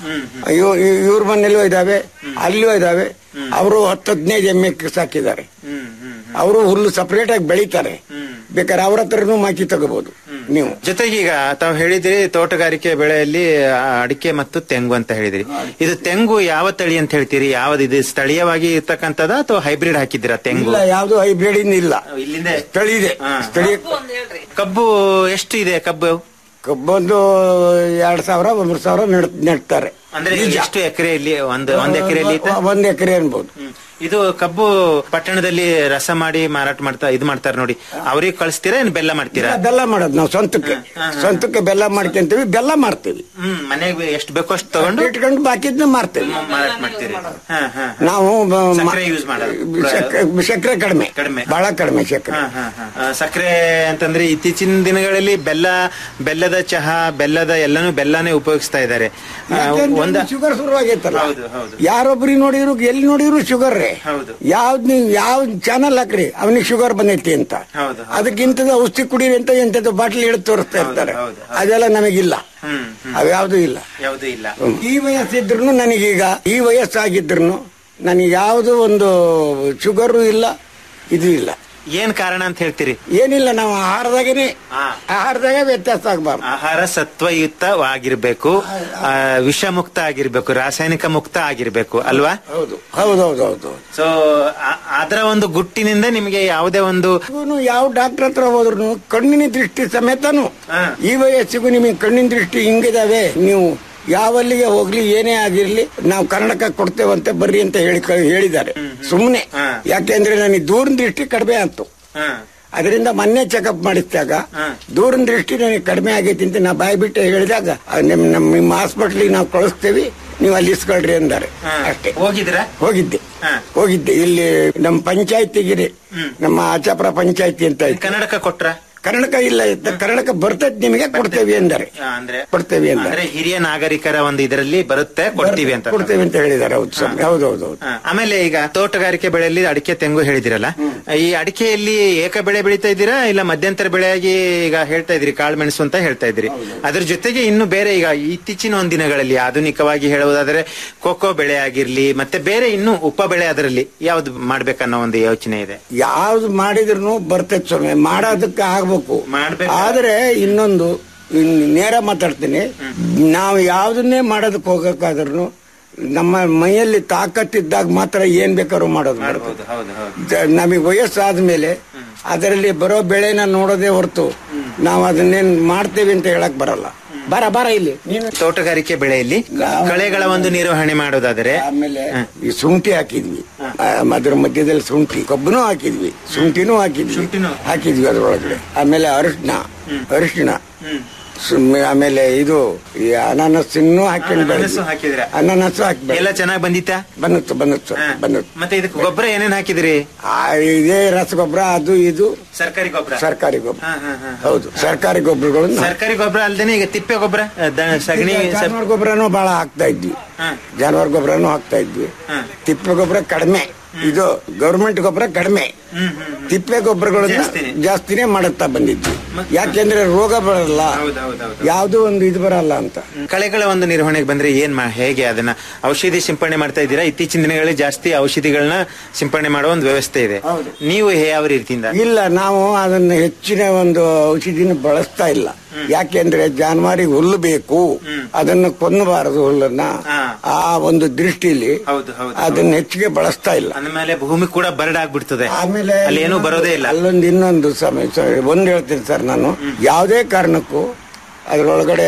ಇವ್ರ ಮನೇಲೂ ಇದಾವೆ ಅಲ್ಲಿಯೂ ಇದಾವೆ ಅವರು ಹತ್ತು ಹದಿನೈದು ಎಮ್ಮೆ ಸಾಕಿದ್ದಾರೆ ಅವರು ಹುಲ್ಲು ಸಪರೇಟ್ ಆಗಿ ಬೆಳಿತಾರೆ ಬೇಕಾದ್ರೆ ಅವ್ರ ಹತ್ರನೂ ಮಾಹಿತಿ ತಗೋಬಹುದು ನೀವು ಜೊತೆಗೆ ಈಗ ತಾವು ಹೇಳಿದ್ರಿ ತೋಟಗಾರಿಕೆ ಬೆಳೆಯಲ್ಲಿ ಆ, ಅಡಿಕೆ ಮತ್ತು ತೆಂಗು ಅಂತ ಹೇಳಿದ್ರಿ ಇದು ತೆಂಗು ಯಾವ ತಳಿ ಅಂತ ಹೇಳ್ತೀರಿ ಯಾವ್ದು ಇದು ಸ್ಥಳೀಯವಾಗಿ ಇರ್ತಕ್ಕಂಥದ ಅಥವಾ ಹೈಬ್ರಿಡ್ ಹಾಕಿದ್ದೀರಾ ತೆಂಗು ಇಲ್ಲ ಯಾವ್ದು ಹೈಬ್ರಿಡ್ ಇಲ್ಲ ಇಲ್ಲಿಂದ ತಳಿ ಇದೆ ಸ್ಥಳೀಯ ಕಬ್ಬು ಎಷ್ಟು ಇದೆ ಕಬ್ಬು ಕಬ್ಬೊಂದು ಎರಡ್ ಸಾವಿರ ಮೂರ್ ಸಾವಿರ ನೆಡ್- ನೆಡ್ತಾರೆ ಅಂದ್ರೆ ಎಷ್ಟು ಎಕರೆಯಲ್ಲಿ ಒಂದು ಒಂದ್ ಎಕರೆಯಲ್ಲಿ ಒಂದ್ ಎಕರೆ ಅನ್ಬೋದು ಇದು ಕಬ್ಬು ಪಟ್ಟಣದಲ್ಲಿ ರಸ ಮಾಡಿ ಮಾರಾಟ ಮಾಡ್ತಾ ಇದು ಮಾಡ್ತಾರೆ ನೋಡಿ ಅವ್ರಿಗೆ ಕಳಿಸ್ತೀರಾ ಏನ್ ಬೆಲ್ಲ ಮಾಡ್ತೀರಾ ಇಲ್ಲ, ಬೆಲ್ಲ ಮಾಡೋದು ನಾವು ಸ್ವಂತಕ್ಕೆ ಸ್ವಂತಕ್ಕೆ ಬೆಲ್ಲ ಮಾಡ್ಕೊಂತೀವಿ ಬೆಲ್ಲ ಮಾರ್ತೀವಿ ಹ್ಮ್ ಮನೆಗೆ ಎಷ್ಟು ಬೇಕೋ ಅಷ್ಟು ತಗೊಂಡು ಇಟ್ಕೊಂಡು ಬಾಕಿದ್ನ ಮಾರ್ತೀವಿ ಮಾರಾಟ ಮಾಡ್ತೀರಿ ಹಾ, ಹಾ. ನಾವು ಬ- ಮ- ಸಕ್ಕರೆ ಯೂಸ್ ಮಾಡೋದು ಸಕ್ಕರೆ- ಸಕ್ಕರೆ ಕಡಿಮೆ ಕಡಿಮೆ ಬಹಳ ಕಡಿಮೆ ಸಕ್ಕರೆ ಹಾ, ಹಾ, ಹಾ. ಆ, ಸಕ್ಕರೆ ಅಂತಂದ್ರೆ ಇತ್ತೀಚಿನ ದಿನಗಳಲ್ಲಿ ಬೆಲ್ಲ ಬೆಲ್ಲದ ಚಹಾ ಬೆಲ್ಲದ ಎಲ್ಲಾನು ಬೆಲ್ಲನೇ ಉಪಯೋಗಿಸ್ತಾ ಇದ್ದಾರೆ ಆ, ಒಂದ ಶುಗರ್ ಶುರುವಾಗೈತಲ್ಲ ಹೌದು ಹೌದು ಯಾರೊಬ್ರಿಗೆ ನೋಡಿದ್ರು ಎಲ್ಲಿ ನೋಡಿದ್ರು ಶುಗರ್ ರೇ ಹೌದು ಯಾವ್ದ್ ನೀವು ಯಾವ ಚಾನಲ್ ಹಾಕ್ರಿ ಅವನಿಗೆ ಶುಗರ್ ಬಂದೈತಿ ಅಂತ ಹೌದು ಅದಕ್ಕಿಂತದ ಔಷಧಿ ಕುಡೀರಿ ಅಂತ ಎಂತದ್ದು ಬಾಟ್ಲಿ ಹಿಡಿದು ತೋರಿಸ್ತಾ ಇರ್ತಾರೆ ಅದೆಲ್ಲ ನಮಗಿಲ್ಲ ಹ್ಮ್ ಹ್ಮ್ ಅವ್ಯಾವ್ದು ಇಲ್ಲ ಯಾವುದೂ ಇಲ್ಲ ಈ ವಯಸ್ಸಿದ್ರು ನನಗೀಗ ಈ ವಯಸ್ಸಾಗಿದ್ರು ನನಗೆ ಯಾವುದು ಒಂದು ಶುಗರು ಇಲ್ಲ ಇದು ಇಲ್ಲ ಏನ್ ಕಾರಣ ಅಂತ ಹೇಳ್ತೀರಿ ಏನಿಲ್ಲ ನಾವು ಆಹಾರದಾಗೇನೆ ಹಾ. ಆಹಾರದಾಗ ವ್ಯತ್ಯಾಸ ಆಗ್ಬಾರ್ದು ಆಹಾರ ಸತ್ವಯುತವಾಗಿರ್ಬೇಕು ಆ, ವಿಷ ಮುಕ್ತ ಆಗಿರ್ಬೇಕು ರಾಸಾಯನಿಕ ಮುಕ್ತ ಆಗಿರ್ಬೇಕು ಅಲ್ವಾ ಹೌದು ಹೌದೌದು ಹೌದು ಸೊ ಅದರ ಒಂದು ಗುಟ್ಟಿನಿಂದ ನಿಮಗೆ ಯಾವುದೇ ಒಂದು ಇವನು ಯಾವ ಡಾಕ್ಟರ್ ಹತ್ರ ಹೋದ್ರು ಕಣ್ಣಿನ ದೃಷ್ಟಿ ಸಮೇತನು ಈ ವಯಸ್ಸಿಗೂ ನಿಮಗೆ ಕಣ್ಣಿನ ದೃಷ್ಟಿ ಹಿಂಗಿದಾವೆ ನೀವು ಯಾವಲ್ಲಿಗೆ ಹೋಗ್ಲಿ ಏನೇ ಆಗಿರ್ಲಿ ನಾವು ಕನ್ನಡಕ ಕೊಡ್ತೇವಂತೆ ಬರ್ರಿ ಅಂತ ಹೇಳಿ ಹೇಳಿದ್ದಾರೆ ಸುಮ್ಮನೆ ಯಾಕೆಂದ್ರೆ ನನಗೆ ದೂರಿನ ದೃಷ್ಟಿ ಕಡಿಮೆ ಆಯ್ತು ಅದರಿಂದ ಮೊನ್ನೆ ಚೆಕಪ್ ಮಾಡಿಸಿದಾಗ ದೂರಿನ ದೃಷ್ಟಿ ನನಗೆ ಕಡಿಮೆ ಆಗೈತಿ ಅಂತ ನಾ ಬಾಯಿ ಬಿಟ್ಟು ಹೇಳಿದಾಗ ಆ, ನಿಮ್ ನಮ್ಮ ನಿಮ್ಮ ಹಾಸ್ಪಿಟ್ಲಿಗೆ ನಾವು ಕಳಿಸ್ತೇವಿ ನೀವು ಅಲ್ಲಿ ಇಸ್ಕೊಳ್ರಿ ಅಂದಾರೆ ಅಷ್ಟೇ ಹೋಗಿದ್ರಾ ಹೋಗಿದ್ದೆ ಹೋಗಿದ್ದೆ ಇಲ್ಲಿ ನಮ್ಮ ಪಂಚಾಯತಿಗೆ ನಮ್ಮ ಆಚಾಪುರ ಪಂಚಾಯತಿ ಅಂತ ಐತೆ ಕನ್ನಡಕ ಕೊಟ್ರ ಕನ್ನಡಕ ಇಲ್ಲ ಇದ್ದ ಕನ್ನಡಕ ಬರ್ತೈತೆ ನಿಮಗೆ ಕೊಡ್ತೇವೆ ಎಂದರೆ ಅಂದ್ರೆ ಕೊಡ್ತೇವೆ ಎಂದರೆ ಅಂದ್ರೆ ಹಿರಿಯ ನಾಗರಿಕರ ಒಂದು ಇದರಲ್ಲಿ ಬರುತ್ತೆ ಕೊಡ್ತೀವಿ ಅಂತ ಕೊಡ್ತೇವೆ ಅಂತ ಹೇಳಿದ್ದಾರೆ ಹೌದು ಸ್ವಾಮಿ ಹೌದು ಹೌದು ಹೌದು ಹಾ. ಆಮೇಲೆ ಈಗ ತೋಟಗಾರಿಕೆ ಬೆಳೆಯಲ್ಲಿ ಅಡಿಕೆ ತೆಂಗು ಹೇಳಿದಿರಲ್ಲ ಈ ಅಡಿಕೆಯಲ್ಲಿ ಏಕ ಬೆಳೆ ಬೆಳೀತಾ ಇದ್ದೀರಾ ಇಲ್ಲ ಮಧ್ಯಂತರ ಬೆಳೆಯಾಗಿ ಈಗ ಹೇಳ್ತಾ ಇದ್ರಿ ಕಾಳು ಮೆಣಸು ಅಂತ ಹೇಳ್ತಾ ಇದ್ರಿ ಅದ್ರ ಜೊತೆಗೆ ಇನ್ನು ಬೇರೆ ಈಗ ಇತ್ತೀಚಿನ ಒಂದು ದಿನಗಳಲ್ಲಿ ಆಧುನಿಕವಾಗಿ ಹೇಳುವುದಾದ್ರೆ ಕೋಕೋ ಬೆಳೆ ಆಗಿರ್ಲಿ ಮತ್ತೆ ಬೇರೆ ಇನ್ನು ಉಪ ಬೆಳೆ ಅದರಲ್ಲಿ ಯಾವ್ದು ಮಾಡ್ಬೇಕನ್ನೋ ಒಂದು ಯೋಚನೆ ಇದೆ ಯಾವ್ದು ಮಾಡಿದ್ರು ಬರ್ತೈತೆ ಸ್ವಾಮಿ ಮಾಡೋದಕ್ಕೆ ಆಗ್ಬೇಕು ಮಾಡ್ಬೇಕು. ಆದ್ರೆ ಇನ್ನೊಂದು ಇನ್ ನೇರ ಮಾತಾಡ್ತೀನಿ ನಾವು ಯಾವ್ದನ್ನೇ ಮಾಡೋದಕ್ಕೆ ಹೋಗಕ್ಕಾದ್ರೂ ನಮ್ಮ ಮೈಯಲ್ಲಿ ತಾಕತ್ತಿದ್ದಾಗ ಮಾತ್ರ ಏನ್ ಬೇಕಾದ್ರೂ ಮಾಡೋದು ಬರ್ತದೆ ಹೌದು ಹೌದು ದ- ನಮಗೆ ವಯಸ್ಸಾದ್ಮೇಲೆ ಅದರಲ್ಲಿ ಬರೋ ಬೆಳೆನ ನೋಡೋದೇ ಹೊರತು ನಾವು ಅದನ್ನೇನ್ ಮಾಡ್ತೇವೆ ಅಂತ ಹೇಳಕ್ ಬರಲ್ಲ ಬರ ಬರ ಇಲ್ಲಿ ನೀನು ತೋಟಗಾರಿಕೆ ಬೆಳೆಯಲ್ಲಿ ಕಳೆಗಳ ಒಂದು ನಿರ್ವಹಣೆ ಮಾಡೋದಾದ್ರೆ ಆಮೇಲೆ ಈ ಶುಂಠಿ ಹಾಕಿದ್ವಿ ಆ, ಅದ್ರ ಮಧ್ಯದಲ್ಲಿ ಶುಂಠಿ ಕಬ್ಬನು ಹಾಕಿದ್ವಿ ಶುಂಠಿನೂ ಹಾಕಿದ್ವಿ ಹಾಕಿದ್ವಿ ಅದ್ರೊಳಗಡೆ ಆಮೇಲೆ ಅರಿಶಿನ ಅರಿಶಿನ ಸುಮ್ನೆ ಆಮೇಲೆ ಇದು ಈ ಅನಾನಸ್ಸನ್ನು ಹಾಕೊಂಡು ಅನಾನಸ್ಸು ಹಾಕಿದ್ರಾ? ಅನಾನಸ್ಸು ಹಾಕಿ ಎಲ್ಲ ಚೆನ್ನಾಗಿ ಬಂದಿತ್ತಾ ಬಂದಿತ್ತು ಬಂದಿತ್ತು ಬಂದಿತ್ತು ಮತ್ತೆ ಇದಕ್ಕೆ ಗೊಬ್ಬರ ಏನೇನ್ ಹಾಕಿದ್ರಿ ಆ, ಇದೇ ರಸಗೊಬ್ಬರ ಅದು ಇದು ಸರ್ಕಾರಿ ಗೊಬ್ಬರ ಸರ್ಕಾರಿ ಗೊಬ್ಬರ ಹಾ, ಹಾ, ಹಾ. ಹೌದು ಸರ್ಕಾರಿ ಗೊಬ್ಬರಗಳನ್ನ ಸರ್ಕಾರಿ ಗೊಬ್ಬರ ಅಲ್ದೇನೆ ಈಗ ತಿಪ್ಪೆ ಗೊಬ್ಬರ ಅ, ದ- ಸಗಣಿ ಸಪ್- ಜಾನುವಾರು ಗೊಬ್ಬರನು ಬಹಳ ಹಾಕ್ತಾ ಇದ್ವಿ ಜಾನುವಾರು ಗೊಬ್ಬರನು ಹಾಕ್ತಾ ಇದ್ವಿ ತಿಪ್ಪೆ ಗೊಬ್ಬರ ಕಡಿಮೆ ಇದು ಗೌರ್ಮೆಂಟ್ ಗೊಬ್ಬರ ಕಡಿಮೆ ತಿಪ್ಪೆ ಗೊಬ್ಬರಗಳನ್ನ ಜಾಸ್ತಿನೇ ಮಾಡುತ್ತಾ ಬಂದಿದ್ವಿ ಯಾಕೆಂದ್ರೆ ರೋಗ ಬರಲ್ಲ ಯಾವ್ದು ಒಂದು ಇದು ಬರಲ್ಲ ಅಂತ ಕಳೆಗಳ ಒಂದು ನಿರ್ವಹಣೆಗೆ ಬಂದ್ರೆ ಏನ್ ಮಾ ಹೇಗೆ ಅದನ್ನ ಔಷಧಿ ಸಿಂಪಡಣೆ ಮಾಡ್ತಾ ಇದ್ದೀರಾ ಇತ್ತೀಚಿನ ದಿನಗಳಲ್ಲಿ ಜಾಸ್ತಿ ಔಷಧಿಗಳನ್ನ ಸಿಂಪಡಣೆ ಮಾಡೋ ಒಂದು ವ್ಯವಸ್ಥೆ ಇದೆ ನೀವು ಯಾವ ರೀತಿಯಿಂದ ಇಲ್ಲ ನಾವು ಅದನ್ನ ಹೆಚ್ಚಿನ ಒಂದು ಔಷಧಿನ ಬಳಸ್ತಾ ಇಲ್ಲ ಯಾಕೆಂದ್ರೆ ಜಾನುವಾರಿಗೆ ಹುಲ್ಲು ಬೇಕು ಅದನ್ನ ಕೊನ್ನಬಾರದು ಹುಲ್ಲನ್ನ ಆ ಒಂದು ದೃಷ್ಟಿಲಿ ಅದನ್ನ ಹೆಚ್ಚಿಗೆ ಬಳಸ್ತಾ ಇಲ್ಲ ಅಂದ್ಮೇಲೆ ಭೂಮಿ ಕೂಡ ಬರಡ್ ಆಗ್ಬಿಡ್ತದೆ ಆಮೇಲೆ ಅಲ್ಲಿ ಏನೂ ಬರೋದೇ ಇಲ್ಲ ಅಲ್ಲೊಂದು ಇನ್ನೊಂದು ಸಮಯ ಸ- ಒಂದ್ ಹೇಳ್ತೀನಿ ಸರ್ ನಾನು ಯಾವುದೇ ಕಾರಣಕ್ಕೂ ಅದರೊಳಗಡೆ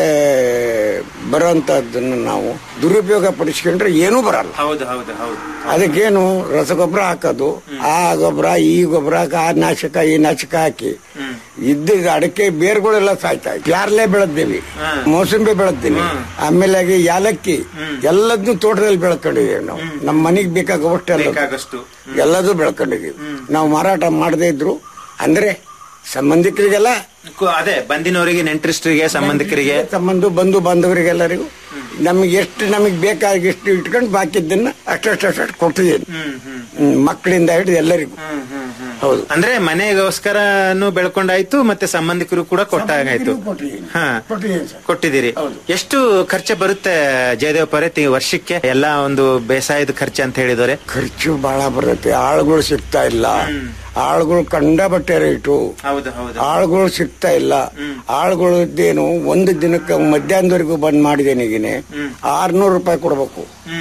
ಬರುವಂತದ್ದನ್ನು ನಾವು ದುರುಪಯೋಗ ಪಡಿಸ್ಕೊಂಡ್ರೆ ಏನೂ ಬರಲ್ಲ ಹೌದು ಹೌದು ಹೌದು ಅದಕ್ಕೇನು ರಸಗೊಬ್ಬರ ಹಾಕೋದು ಆ ಗೊಬ್ಬರ ಈ ಗೊಬ್ಬರ ಆ ನಾಶಕ ಈ ನಾಶಕ ಹಾಕಿ ಇದ್ದ ಅಡಕೆ ಬೇರ್ಗಳೆಲ್ಲ ಸಾಯ್ತಾ ಇತ್ತು. ಪ್ಯಾರ್ಲೆ ಬೆಳೆದಿವಿ ಮೋಸಂಬಿ ಬೆಳೆದಿವಿ ಆಮೇಲೆ ಆಗಿ ಯಾಲಕ್ಕಿ ಎಲ್ಲದನ್ನು ತೋಟದಲ್ಲಿ ಬೆಳ್ಕೊಂಡಿದೀವಿ ನಾವು ನಮ್ಮ ಮನೆಗೆ ಬೇಕಾಗುವಷ್ಟೆಲ್ಲ ಬೇಕಾಗಷ್ಟು ಎಲ್ಲದೂ ಬೆಳ್ಕೊಂಡಿದೀವಿ ನಾವು ಮಾರಾಟ ಮಾಡದೇ ಇದ್ರು ಅಂದ್ರೆ ಸಂಬಂಧಿಕರಿಗೆಲ್ಲ ಕು- ಅದೇ ಬಂದಿನವರಿಗೆ ನೆಂಟರಿಷ್ಟರಿಗೆ ಸಂಬಂಧಿಕರಿಗೆ ಸಂಬಂಧ ಬಂಧು ಬಾಂಧವರಿಗೆಲ್ಲರಿಗೂ ನಮಗೆ ಎಷ್ಟು ನಮಗೆ ಬೇಕಾಗಿಷ್ಟು ಇಟ್ಕೊಂಡು ಬಾಕಿದ್ದನ್ನ ಅಷ್ಟಷ್ಟು ಕೊಟ್ಟಿದ್ದೀನಿ ಹ್ಮ್, ಮಕ್ಕಳಿಂದ ಹಿಡಿದು ಎಲ್ಲರಿಗೂ ಹೌದು ಅಂದ್ರೆ ಮನೆಗೋಸ್ಕರನು ಬೆಳ್ಕೊಂಡಾಯ್ತು ಮತ್ತೆ ಸಂಬಂಧಿಕರು ಕೂಡ ಕೊಟ್ಟಾಗಾಯ್ತು ಹಾ ಕೊಟ್ಟಿದ್ದೀರಿ ಎಷ್ಟು ಖರ್ಚು ಬರುತ್ತೆ ಜಯದೇವ್ ಪರತಿ ವರ್ಷಕ್ಕೆ ಎಲ್ಲಾ ಒಂದು ಬೇಸಾಯದ ಖರ್ಚು ಅಂತ ಹೇಳಿದವ್ರೆ ಖರ್ಚು ಬಹಳ ಬರುತ್ತೆ ಆಳುಗಳು ಸಿಗ್ತಾ ಇಲ್ಲ ಆಳುಗಳು ಕಂಡಬಟ್ಟೆ ರೇಟು ಹೌದು ಹೌದು ಆಳುಗಳು ಸಿಗ್ತಾ ಇಲ್ಲ ಆಳುಗಳದ್ದೇನು ಒಂದು ದಿನಕ್ಕೆ ಮಧ್ಯಾಹ್ನದವರೆಗೂ ಬಂದ್ ಮಾಡಿದ್ದೇನೆ ಈಗಿನೇ ಆರ್ನೂರು ರೂಪಾಯಿ ಕೊಡ್ಬೇಕು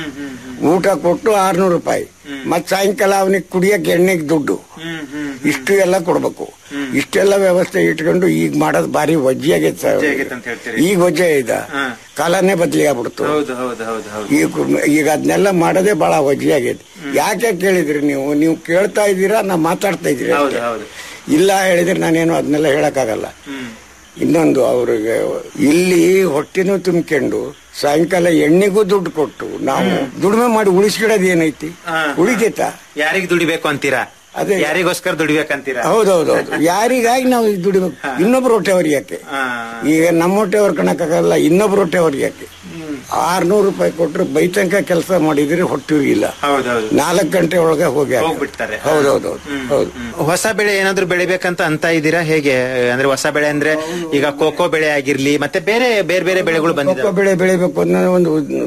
ಊಟ ಕೊಟ್ಟು ಆರ್ನೂರು ರೂಪಾಯಿ ಮತ್ ಸಾಯಂಕಾಲ ಅವನಿಗೆ ಕುಡಿಯಕ್ಕೆ ಎಣ್ಣೆಗೆ ದುಡ್ಡು ಇಷ್ಟು ಎಲ್ಲ ಕೊಡ್ಬೇಕು ಇಷ್ಟೆಲ್ಲ ವ್ಯವಸ್ಥೆ ಇಟ್ಕೊಂಡು ಈಗ ಮಾಡೋದು ಭಾರಿ ವಜ್ಜೆ ಆಗೈತೆ ಸರ್ ಆಗೈತೆ ಅಂತ ಹೇಳ್ತೀರಿ. ಈಗ ವಜ್ಜೆ ಇದೆ ಕಾಲನೇ ಬದಲಿ ಆಗ್ಬಿಡ್ತು ಹೌದು ಹೌದು ಹೌದು ಹೌದು ಈಗ ಈಗ ಅದನ್ನೆಲ್ಲ ಮಾಡೋದೇ ಬಹಳ ವಜ್ಜೆ ಆಗೈತೆ ಯಾಕೆ ಕೇಳಿದ್ರಿ ನೀವು ನೀವು ಕೇಳ್ತಾ ಇದ್ದೀರಾ ನಾ ಮಾತಾಡ್ತಾ ಇದ್ದೀರಿ ಹೌದು ಹೌದು ಇಲ್ಲ ಹೇಳಿದ್ರೆ ನಾನೇನು ಅದನ್ನೆಲ್ಲ ಹೇಳಕ್ಕಾಗಲ್ಲ ಇನ್ನೊಂದು ಅವ್ರಿಗೆ ಇಲ್ಲಿ ಹೊಟ್ಟೆನೂ ತುಂಬಿಕೊಂಡು ಸಾಯಂಕಾಲ ಎಣ್ಣೆಗೂ ದುಡ್ಡು ಕೊಟ್ಟು ನಾವು ದುಡಿಮೆ ಮಾಡಿ ಉಳಿಸ್ಕಿಡೋದು ಏನೈತಿ ಉಳಿತೈತಾ ಯಾರಿಗ್ ದುಡಿಬೇಕು ಅಂತೀರಾ ಅದೇ. ಯಾರಿಗೋಸ್ಕರ ದುಡಿಬೇಕಂತೀರಾ ಹೌದೌದೌದು ಯಾರಿಗಾಗಿ ನಾವು ಇದು ದುಡಿಬೇಕು ಇನ್ನೊಬ್ರು ಹೊಟ್ಟೆ ಹೊರಿಯಕ್ಕೆ ಈಗ ನಮ್ಮ ಹೊಟ್ಟೆ ಹೊರ್ಕೊಳಕ್ಕಾಗಲ್ಲ ಇನ್ನೊಬ್ರು ಹೊಟ್ಟೆ ಹೊರಿಯಕ್ಕೆ ಆರ್ನೂರು ರೂಪಾಯಿ ಕೊಟ್ರೆ ಬೈತಂಕ ಕೆಲಸ ಮಾಡಿದ್ರೆ ಹೊಟ್ಟೆ ಇಲ್ಲ ಹೌದೌದು ನಾಲ್ಕು ಗಂಟೆ ಒಳಗೆ ಹೋಗಿ ಹಾಕ್ತಾರೆ. ಹೋಗ್ಬಿಡ್ತಾರೆ ಹೌದೌದೌದು ಹೌದು ಹೊಸ ಬೆಳೆ ಏನಾದ್ರು ಬೆಳಿಬೇಕಂತ ಅಂತ ಇದ್ದೀರಾ ಹೇಗೆ ಅಂದ್ರೆ ಹೊಸ ಬೆಳೆ ಅಂದ್ರೆ ಈಗ ಕೋಕೋ ಬೆಳೆ ಆಗಿರ್ಲಿ ಮತ್ತೆ ಬೇರೆ ಬೇರೆ ಬೇರೆ ಬೆಳೆಗಳು ಕೊಕ್ಕೋ ಬಂದಿದೆ ಬೆಳೆ ಬೆಳಿಬೇಕು ಅನ್ನೋ ಒಂದು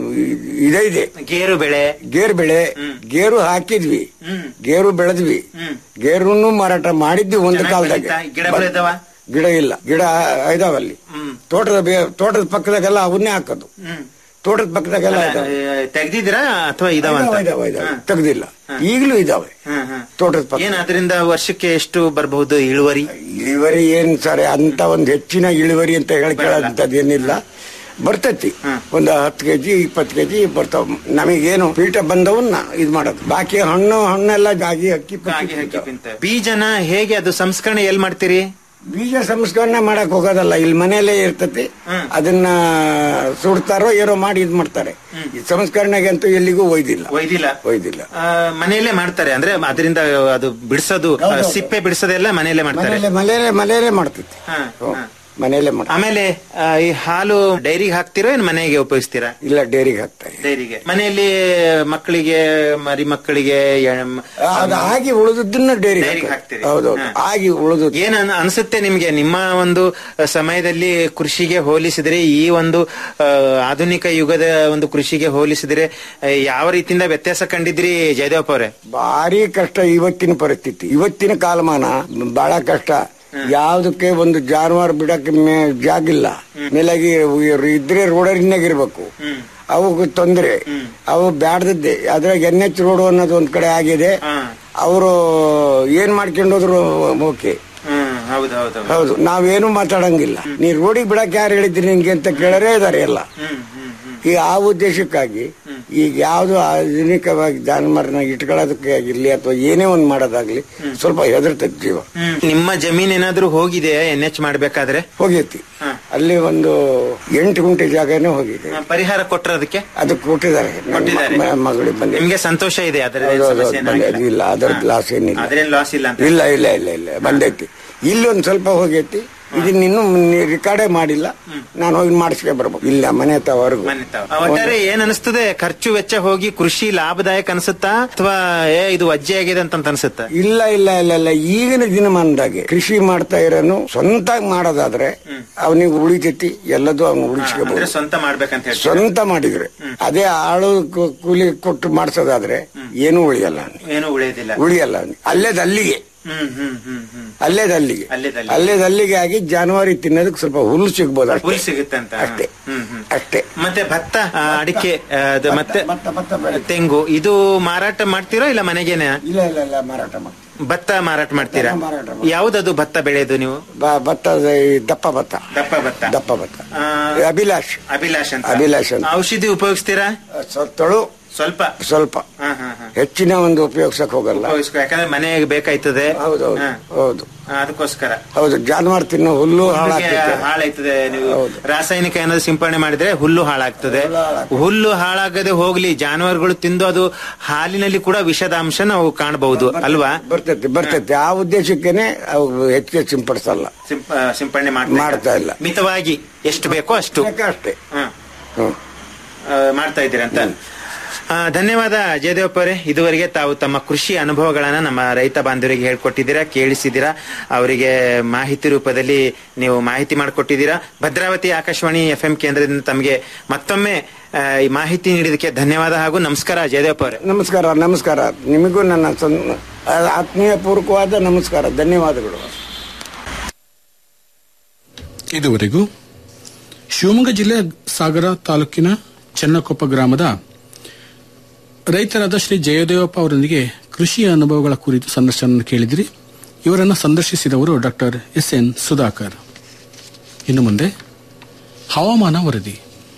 ಇದೇ ಇದೆ ಗೇರು ಬೆಳೆ ಗೇರು ಬೆಳೆ ಗೇರು ಹಾಕಿದ್ವಿ ಗೇರು ಬೆಳೆದ್ವಿ ಗೇರುನು ಮಾರಾಟ ಮಾಡಿದ್ವಿ ಒಂದು ಕಾಲದಾಗ ಗಿಡಗಳು ಇದಾವ ಗಿಡ ಇಲ್ಲ ಗಿಡ ಇದಾವಲ್ಲಿ ತೋಟದ ಬೇ- ತೋಟದ ಪಕ್ಕದಾಗೆಲ್ಲ ಅವನ್ನೇ ಹಾಕೋದು ತೋಟದ ಪಕ್ಕದಾಗೆಲ್ಲ ಇದಾವೆ ತೆಗ್ದಿದ್ದೀರಾ ಅಥವಾ ಇದಾವ ಅಂತ ಇದಾವೆ, ಇದಾವೆ. ತೆಗ್ದಿಲ್ಲ ಈಗಲೂ ಇದಾವೆ ತೋಟದ ಪಕ್ಕ ಏನ್ ಅದರಿಂದ ವರ್ಷಕ್ಕೆ ಎಷ್ಟು ಬರಬಹುದು ಇಳುವರಿ ಇಳುವರಿ ಏನ್ ಸರ್ ಅಂತ ಒಂದು ಹೆಚ್ಚಿನ ಇಳುವರಿ ಅಂತ ಹೇಳ್ಕೊಳ್ಳೋಂಥದ್ದು ಏನಿಲ್ಲ ಬರ್ತೈತಿ ಒಂದು ಹತ್ತು ಕೆಜಿ ಇಪ್ಪತ್ತು ಕೆಜಿ ಬರ್ತಾವ ನಮಗೇನು ಪೀಠ ಬಂದವನ್ನ ಇದ್ ಮಾಡೋದು ಬಾಕಿ ಹಣ್ಣು ಹಣ್ಣೆಲ್ಲ ಗಾಗಿ ಅಕ್ಕಿ ಪಕ್ಕಿ ಬೀಜನ ಹೇಗೆ ಅದು ಸಂಸ್ಕರಣೆ ಎಲ್ ಮಾಡ್ತೀರಿ ಬೀಜ ಸಂಸ್ಕರಣೆ ಮಾಡಕ್ ಹೋಗೋದಲ್ಲ ಇಲ್ಲಿ ಮನೆಯಲ್ಲೇ ಇರ್ತತಿ ಅದನ್ನ ಸುಡ್ತಾರೋ ಏನೋ ಮಾಡಿ ಇದ್ ಮಾಡ್ತಾರೆ ಈ ಸಂಸ್ಕರಣೆಗೆ ಅಂತೂ ಎಲ್ಲಿಗೂ ಒಯ್ದಿಲ್ಲ ಒಯ್ದಿಲ್ಲ ಒಯ್ದಿಲ್ಲ ಆ, ಮನೆಯಲ್ಲೇ ಮಾಡ್ತಾರೆ ಅಂದ್ರೆ ಅದರಿಂದ ಅದು ಬಿಡಿಸೋದು ಆ, ಸಿಪ್ಪೆ ಬಿಡಿಸೋದೆಲ್ಲ ಮನೆಯಲ್ಲೇ ಮಾಡ್ತಾರೆ ಮನೆಯಲ್ಲೇ ಮನೆಯಲ್ಲೇ ಮನೆಯಲ್ಲೇ ಮಾಡ್ತೈತಿ ಹಾ, ಹಾ. ಮನೆಯಲ್ಲೇ ಮಾಡ್ತಾರೆ ಆಮೇಲೆ ಆ, ಈ ಹಾಲು ಡೈರಿಗೆ ಹಾಕ್ತಿರೋ ಏನ್ ಮನೆಗೆ ಉಪಯೋಗಿಸ್ತೀರಾ ಇಲ್ಲ ಡೈರಿಗೆ ಹಾಕ್ತಾರೆ ಡೈರಿಗೆ ಮನೆಯಲ್ಲಿ ಮಕ್ಕಳಿಗೆ ಮರಿ ಮಕ್ಕಳಿಗೆ ಎಮ್- ಅದು ಆಗಿ ಉಳಿದದ್ದನ್ನ ಡೈರಿ ಡೈರಿಗೆ ಹಾಕ್ತೀರಿ ಹೌದೌದು ಆಗಿ ಉಳಿದು ಏನ್ ಅನ್- ಅನ್ಸುತ್ತೆ ನಿಮ್ಗೆ ನಿಮ್ಮ ಒಂದು ಸಮಯದಲ್ಲಿ ಕೃಷಿಗೆ ಹೋಲಿಸಿದ್ರೆ ಈ ಒಂದು ಆ, ಆಧುನಿಕ ಯುಗದ ಒಂದು ಕೃಷಿಗೆ ಹೋಲಿಸಿದ್ರೆ ಆ, ಯಾವ ರೀತಿಯಿಂದ ವ್ಯತ್ಯಾಸ ಕಂಡಿದ್ರಿ ಜಯದೇವಪ್ಪ ಅವರೇ ಭಾರಿ ಕಷ್ಟ ಇವತ್ತಿನ ಪರಿಸ್ಥಿತಿ ಇವತ್ತಿನ ಕಾಲಮಾನ ಬಹಳ ಕಷ್ಟ ಯಾವ್ದಕ್ಕೆ ಒಂದು ಜಾನುವಾರು ಬಿಡಕ್ಕೆ ಮೇ- ಜಾಗಿಲ್ಲ ಮೇಲಾಗಿ ಇದ್ರೆ ರೋಡರಿನಾಗಿರ್ಬೇಕು ಅವು ತೊಂದ್ರೆ ಅವು ಬ್ಯಾಡ್ದದ್ದೆ ಅದ್ರಾಗ ಎನ್ ಎಚ್ ರೋಡ್ ಅನ್ನೋದು ಒಂದ್ ಕಡೆ ಆಗಿದೆ ಅವರು ಏನ್ ಮಾಡ್ಕೊಂಡು ಹೋದ್ರು ಓಕೆ ಹ್ಮ್ ಹೌದು ಹೌದು ಹೌದು ನಾವೇನು ಮಾತಾಡಂಗಿಲ್ಲ ನೀ ರೋಡಿಗೆ ಬಿಡಕ್ಕೆ ಯಾರು ಹೇಳಿದ್ರಿ ನಿಂಗೆ ಅಂತ ಕೇಳರೇ ಇದಾರೆ ಎಲ್ಲ ಈ ಆ ಉದ್ದೇಶಕ್ಕಾಗಿ ಈಗ ಯಾವ್ದು ಆಧುನಿಕವಾಗಿ ಜಾನುವಾರನ ಇಟ್ಕೊಳ್ಳೋದಕ್ಕೆ ಆಗಿರ್ಲಿ ಅಥವಾ ಏನೇ ಒಂದ್ ಮಾಡೋದಾಗ್ಲಿ ಸ್ವಲ್ಪ ಹೆದರ್ತೈತಿ ಜೀವ ನಿಮ್ಮ ಜಮೀನ್ ಏನಾದ್ರೂ ಹೋಗಿದೆ ಎನ್ ಎಚ್ ಮಾಡ್ಬೇಕಾದ್ರೆ ಹೋಗೈತಿ ಅಲ್ಲಿ ಒಂದು ಎಂಟು ಗುಂಟೆ ಜಾಗನೇ ಹೋಗಿದೆ ಪರಿಹಾರ ಕೊಟ್ರ ಅದಕ್ಕೆ ಅದಕ್ಕೆ ಕೊಟ್ಟಿದ್ದಾರೆ ನನ್ನ ಕೊಟ್ಟಿದ್ದಾರೆ. ಮ- ಮಗಳಿಗೆ ಬಂದಿದೆ ನಿಮ್ಗೆ ಸಂತೋಷ ಇದೆ ಅದರ ಹೌದು, ಹೌದು, ಸಮಸ್ಯೆ ಹೌದು, ಬಂದೈತಿ. ಇಲ್ಲ ಅದರ ಲಾಸ್ ಏನಿಲ್ಲ ಅದ್ರೇನ್ ಲಾಸ್ ಇಲ್ಲ ಅಂತ ಇಲ್ಲ ಇಲ್ಲ ಇಲ್ಲ ಇಲ್ಲ ಬಂದೈತಿ ಇಲ್ಲಿ ಒಂದ್ ಸ್ವಲ್ಪ ಹೋಗೈತಿ ಇದನ್ನ ಇನ್ನೂ ರಿಕಾರ್ಡೇ ಮಾಡಿಲ್ಲ ನಾನು ಹೋಗಿ ಮಾಡಿಸ್ಕೊ ಬರ್ಬೇಕು ಇಲ್ಲ ಮನೆ ತವರೆಗೂ ಒಟ್ಟಾರೆ ಏನ್ ಅನಿಸ್ತದೆ ಖರ್ಚು ವೆಚ್ಚ ಹೋಗಿ ಕೃಷಿ ಲಾಭದಾಯಕ ಅನ್ಸುತ್ತಾ ಅಥವಾ ಏ ಇದು ವಜ್ಜೆ ಆಗಿದೆ ಅಂತ ಅನ್ಸುತ್ತಾ ಇಲ್ಲ ಇಲ್ಲ ಇಲ್ಲ ಇಲ್ಲ ಈಗಿನ ದಿನಮಾನದಾಗೆ ಕೃಷಿ ಮಾಡ್ತಾ ಇರೋನು ಸ್ವಂತ ಮಾಡೋದಾದ್ರೆ ಅವನಿಗೆ ಉಳಿತೈತಿ ಎಲ್ಲದೂ ಅವನು ಅಂದ್ರೆ ಉಳಿಸ್ಕೋಬಹುದು ಸ್ವಂತ ಮಾಡ್ಬೇಕಂತ ಹೇಳಿ ಸ್ವಂತ ಮಾಡಿದ್ರೆ ಅದೇ ಆಳು ಕು- ಕೂಲಿ ಕೊಟ್ಟು ಮಾಡಿಸೋದಾದ್ರೆ ಏನೂ ಉಳಿಯಲ್ಲ ಅವ್ನಿಗೆ. ಏನು ಉಳಿಯೋದಿಲ್ಲ ಉಳಿಯಲ್ಲ ಅವ್ನಿಗೆ ಅಲ್ಲೇದ್ ಅಲ್ಲಿಗೆ ಹ್ಮ್ ಹ್ಮ್ ಹ್ಮ್ ಹ್ಮ್ ಅಲ್ಲೇದ್ ಅಲ್ಲಿಗೆ ಅಲ್ಲೇದ್ ಅಲ್ಲೇದ್ ಅಲ್ಲಿಗೆ ಆಗಿ ಜಾನುವಾರಿ ತಿನ್ನೋದಕ್ಕೆ ಸ್ವಲ್ಪ ಹುಲ್ಲು ಸಿಗ್ಬೋದು ಅಷ್ಟೇ. ಹುಲ್ ಸಿಗುತ್ತೆ ಅಂತ ಅಷ್ಟೇ ಹ್ಮ್ ಹ್ಮ್ ಅಷ್ಟೇ ಮತ್ತೆ ಭತ್ತ ಆ, ಅಡಿಕೆ ಆ, ಅದು ಮತ್ತೆ ತೆಂಗು ಇದು ಮಾರಾಟ ಮಾಡ್ತೀರೋ ಇಲ್ಲ ಮನೆಗೇನೆ ಇಲ್ಲ ಇಲ್ಲ ಇಲ್ಲ ಮಾರಾಟ ಮಾಡಿ ಭತ್ತ ಮಾರಾಟ ಮಾಡ್ತೀರಾ ಮಾರಾಟ ಯಾವ್ದದು ಭತ್ತ ಬೆಳೆಯೋದು ನೀವು ಭತ್ತ ಈ ದಪ್ಪ ಭತ್ತ ದಪ್ಪ ಭತ್ತ ದಪ್ಪ ಭತ್ತ ಆ, ಅಭಿಲಾಷ್ ಅಭಿಲಾಷ್ ಅಂತ ಅಭಿಲಾಷ್ ಅಂತ. ಔಷಧಿ ಉಪಯೋಗಿಸ್ತೀರಾ ಸತ್ತಳು ಸ್ವಲ್ಪ ಸ್ವಲ್ಪ ಹಾ ಹಾ ಹಾ ಹೆಚ್ಚಿನ ಒಂದು ಉಪಯೋಗಿಸಕ್ ಹೋಗಲ್ಲ ಉಪಯೋಗಿಸ್ಕೊ ಯಾಕಂದ್ರೆ ಮನೆಗೆ ಬೇಕಾಯ್ತದೆ ಹೌದೌದು ಹಾ. ಹೌದು ಆ, ಅದಕ್ಕೋಸ್ಕರ ಹೌದು ಜಾನುವಾರು ತಿನ್ನೋ ಹುಲ್ಲು ಹುಲ್ಲಿಗೆ ಹಾಳಾಗ್ತೈತೆ ಹಾಳಾಯ್ತದೆ ನೀವು ರಾಸಾಯನಿಕ ಏನಾದ್ರು ಸಿಂಪಡಣೆ ಮಾಡಿದ್ರೆ ಹುಲ್ಲು ಹಾಳಾಗ್ತದೆ ಹುಲ್ಲು ಹಾಳಾಗದೆ ಹೋಗ್ಲಿ ಜಾನುವಾರುಗಳು ತಿಂದು ಅದು ಹಾಲಿನಲ್ಲಿ ಕೂಡ ವಿಷದ ಅಂಶ ನಾವು ಕಾಣಬಹುದು ಅಲ್ವಾ ಬರ್ತೈತಿ ಬರ್ತೈತಿ ಆ ಉದ್ದೇಶಕ್ಕೇನೆ ಅವು ಹೆಚ್ಚಿಗೆ ಸಿಂಪಡಿಸಲ್ಲ ಸಿಂಪ- ಸಿಂಪಡಣೆ ಮಾಡ್ತಾ ಮಾಡ್ತಾ ಇಲ್ಲ ಮಿತವಾಗಿ ಎಷ್ಟು ಬೇಕೋ ಅಷ್ಟು ಅಷ್ಟೇ ಹ್ಮ್. ಹ್ಮ್. ಆ, ಮಾಡ್ತಾ ಇದ್ದೀರಂತ ಆ, ಧನ್ಯವಾದ ಜಯದೇವಪ್ಪ ಅವರೇ ಇದುವರೆಗೆ ತಾವು ತಮ್ಮ ಕೃಷಿ ಅನುಭವಗಳನ್ನ ನಮ್ಮ ರೈತ ಬಾಂಧವರಿಗೆ ಹೇಳ್ಕೊಟ್ಟಿದ್ದೀರಾ ಕೇಳಿಸಿದ್ದೀರಾ ಅವರಿಗೆ ಮಾಹಿತಿ ರೂಪದಲ್ಲಿ ನೀವು ಮಾಹಿತಿ ಮಾಡಿಕೊಟ್ಟಿದ್ದೀರಾ ಭದ್ರಾವತಿ ಆಕಾಶವಾಣಿ ಎಫ್ ಎಂ ಕೇಂದ್ರದಿಂದ ತಮಗೆ ಮತ್ತೊಮ್ಮೆ ಆ, ಈ ಮಾಹಿತಿ ನೀಡಿದಕ್ಕೆ ಧನ್ಯವಾದ ಹಾಗೂ ನಮಸ್ಕಾರ ಜಯದೇವಪ್ಪ ಅವರೇ ನಮಸ್ಕಾರ ನಮಸ್ಕಾರ ನಿಮಗೂ ನನ್ನ ಸನ್- ಆತ್ಮೀಯ ಪೂರ್ವಕವಾದ ನಮಸ್ಕಾರ ಧನ್ಯವಾದಗಳು ಇದುವರೆಗೂ ಶಿವಮೊಗ್ಗ ಜಿಲ್ಲೆಯ ಸಾಗರ ತಾಲೂಕಿನ ಚೆನ್ನಕೊಪ್ಪ ಗ್ರಾಮದ ರೈತರಾದ ಶ್ರೀ ಜಯದೇವಪ್ಪ ಅವರೊಂದಿಗೆ ಕೃಷಿ ಅನುಭವಗಳ ಕುರಿತು ಸಂದರ್ಶನ ಕೇಳಿದಿರಿ ಇವರನ್ನು ಸಂದರ್ಶಿಸಿದವರು ಡಾಕ್ಟರ್ ಎಸ್ ಎನ್ ಸುಧಾಕರ್ ಇನ್ನು ಮುಂದೆ ಹವಾಮಾನ ವರದಿ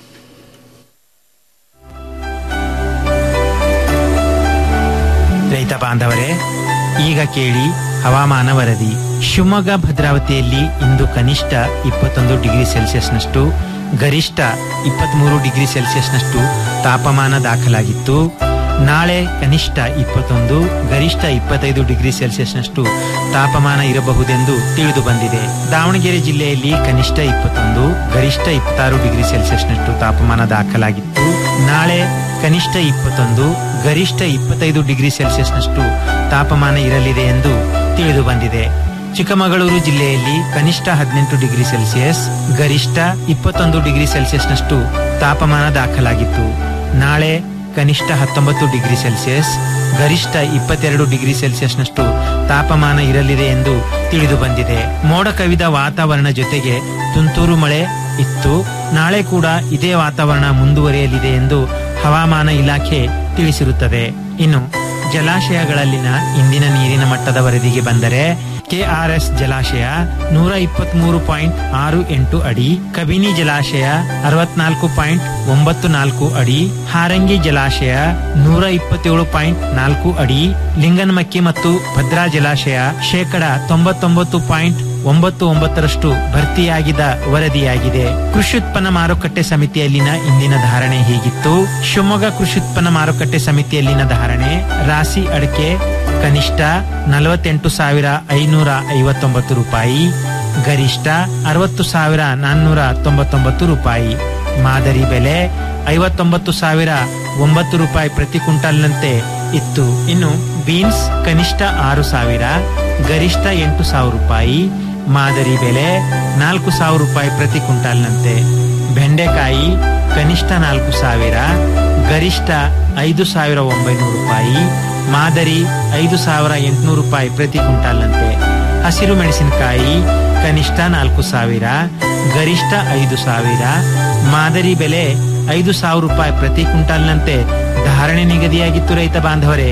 ರೈತ ಬಾಂಧವರೇ ಈಗ ಕೇಳಿ ಹವಾಮಾನ ವರದಿ ಶಿವಮೊಗ್ಗ ಭದ್ರಾವತಿಯಲ್ಲಿ ಇಂದು ಕನಿಷ್ಠ ಇಪ್ಪತ್ತೊಂದು ಡಿಗ್ರಿ ಸೆಲ್ಸಿಯಸ್ನಷ್ಟು ಗರಿಷ್ಠ ಇಪ್ಪತ್ಮೂರು ಡಿಗ್ರಿ ಸೆಲ್ಸಿಯಸ್ನಷ್ಟು ತಾಪಮಾನ ದಾಖಲಾಗಿತ್ತು ನಾಳೆ ಕನಿಷ್ಠ ಇಪ್ಪತ್ತೊಂದು ಗರಿಷ್ಠ ಇಪ್ಪತ್ತೈದು ಡಿಗ್ರಿ ಸೆಲ್ಸಿಯಸ್ನಷ್ಟು ತಾಪಮಾನ ಇರಬಹುದೆಂದು ತಿಳಿದು ಬಂದಿದೆ ದಾವಣಗೆರೆ ಜಿಲ್ಲೆಯಲ್ಲಿ ಕನಿಷ್ಠ ಇಪ್ಪತ್ತೊಂದು ಗರಿಷ್ಠ ಇಪ್ಪತ್ತಾರು ಡಿಗ್ರಿ ಸೆಲ್ಸಿಯಸ್ನಷ್ಟು ತಾಪಮಾನ ದಾಖಲಾಗಿತ್ತು ನಾಳೆ ಕನಿಷ್ಠ ಇಪ್ಪತ್ತೊಂದು ಗರಿಷ್ಠ ಇಪ್ಪತ್ತೈದು ಡಿಗ್ರಿ ಸೆಲ್ಸಿಯಸ್ನಷ್ಟು ತಾಪಮಾನ ಇರಲಿದೆ ಎಂದು ತಿಳಿದು ಬಂದಿದೆ ಚಿಕ್ಕಮಗಳೂರು ಜಿಲ್ಲೆಯಲ್ಲಿ ಕನಿಷ್ಠ ಹದಿನೆಂಟು ಡಿಗ್ರಿ ಸೆಲ್ಸಿಯಸ್ ಗರಿಷ್ಠ ಇಪ್ಪತ್ತೊಂದು ಡಿಗ್ರಿ ಸೆಲ್ಸಿಯಸ್ನಷ್ಟು ತಾಪಮಾನ ದಾಖಲಾಗಿತ್ತು ನಾಳೆ ಕನಿಷ್ಠ ಹತ್ತೊಂಬತ್ತು ಡಿಗ್ರಿ ಸೆಲ್ಸಿಯಸ್ ಗರಿಷ್ಠ ಇಪ್ಪತ್ತೆರಡು ಡಿಗ್ರಿ ಸೆಲ್ಸಿಯಸ್ನಷ್ಟು ತಾಪಮಾನ ಇರಲಿದೆ ಎಂದು ತಿಳಿದು ಬಂದಿದೆ ಮೋಡ ಕವಿದ ವಾತಾವರಣ ಜೊತೆಗೆ ತುಂತುರು ಮಳೆ ಇತ್ತು ನಾಳೆ ಕೂಡ ಇದೇ ವಾತಾವರಣ ಮುಂದುವರಿಯಲಿದೆ ಎಂದು ಹವಾಮಾನ ಇಲಾಖೆ ತಿಳಿಸಿರುತ್ತದೆ ಇನ್ನು ಜಲಾಶಯಗಳಲ್ಲಿನ ಇಂದಿನ ನೀರಿನ ಮಟ್ಟದ ವರದಿಗೆ ಬಂದರೆ ಕೆಆರ್ಎಸ್ ಜಲಾಶಯ ನೂರ ಇಪ್ಪತ್ತ್ ಮೂರು ಪಾಯಿಂಟ್ ಆರು ಎಂಟು ಅಡಿ ಕಬಿನಿ ಜಲಾಶಯ ಅರವತ್ನಾಲ್ಕು ಪಾಯಿಂಟ್ ಒಂಬತ್ತು ನಾಲ್ಕು ಅಡಿ ಹಾರಂಗಿ ಜಲಾಶಯ ನೂರ ಇಪ್ಪತ್ತೇಳು ಪಾಯಿಂಟ್ ನಾಲ್ಕು ಅಡಿ ಲಿಂಗನಮಕ್ಕಿ ಮತ್ತು ಭದ್ರಾ ಜಲಾಶಯ ಶೇಕಡ ತೊಂಬತ್ತೊಂಬತ್ತು ಪಾಯಿಂಟ್ ಒಂಬತ್ತು ಒಂಬತ್ತರಷ್ಟು ಭರ್ತಿಯಾಗಿದ ವರದಿಯಾಗಿದೆ ಕೃಷಿ ಉತ್ಪನ್ನ ಮಾರುಕಟ್ಟೆ ಸಮಿತಿಯಲ್ಲಿನ ಇಂದಿನ ಧಾರಣೆ ಹೀಗಿತ್ತು ಶಿವಮೊಗ್ಗ ಕೃಷಿ ಉತ್ಪನ್ನ ಮಾರುಕಟ್ಟೆ ಸಮಿತಿಯಲ್ಲಿನ ಧಾರಣೆ ರಾಸಿ ಅಡಿಕೆ ಕನಿಷ್ಠ ನಲವತ್ತೆಂಟು ಸಾವಿರ ಐನೂರ ಐವತ್ತೊಂಬತ್ತು ರೂಪಾಯಿ ಗರಿಷ್ಠ ಅರವತ್ತು ಸಾವಿರ ನಾನ್ನೂರ ತೊಂಬತ್ತೊಂಬತ್ತು ರೂಪಾಯಿ ಮಾದರಿ ಬೆಲೆ ಐವತ್ತೊಂಬತ್ತು ಸಾವಿರ ಒಂಬತ್ತು ರೂಪಾಯಿ ಪ್ರತಿ ಕ್ವಿಂಟಲ್ನಂತೆ ಇತ್ತು ಇನ್ನು ಬೀನ್ಸ್ ಕನಿಷ್ಠ ಆರು ಸಾವಿರ ಗರಿಷ್ಠ ಎಂಟು ಸಾವಿರ ರೂಪಾಯಿ ಮಾದರಿ ಬೆಲೆ ನಾಲ್ಕು ಸಾವಿರ ರೂಪಾಯಿ ಪ್ರತಿ ಕ್ವಿಂಟಾಲ್ನಂತೆ ಬೆಂಡೆಕಾಯಿ ಕನಿಷ್ಠ ನಾಲ್ಕು ಸಾವಿರ ಗರಿಷ್ಠ ಐದು ಸಾವಿರ ಒಂಬೈನೂರು ರೂಪಾಯಿ ಮಾದರಿ ಐದು ಸಾವಿರ ಎಂಟುನೂರು ರೂಪಾಯಿ ಪ್ರತಿ ಕ್ವಿಂಟಾಲ್ನಂತೆ ಹಸಿರು ಮೆಣಸಿನಕಾಯಿ ಕನಿಷ್ಠ ನಾಲ್ಕು ಸಾವಿರ ಗರಿಷ್ಠ ಐದು ಸಾವಿರ ಮಾದರಿ ಬೆಲೆ ಐದು ಸಾವಿರ ರೂಪಾಯಿ ಪ್ರತಿ ಕ್ವಿಂಟಾಲ್ನಂತೆ ಧಾರಣೆ ನಿಗದಿಯಾಗಿತ್ತು ರೈತ ಬಾಂಧವರೇ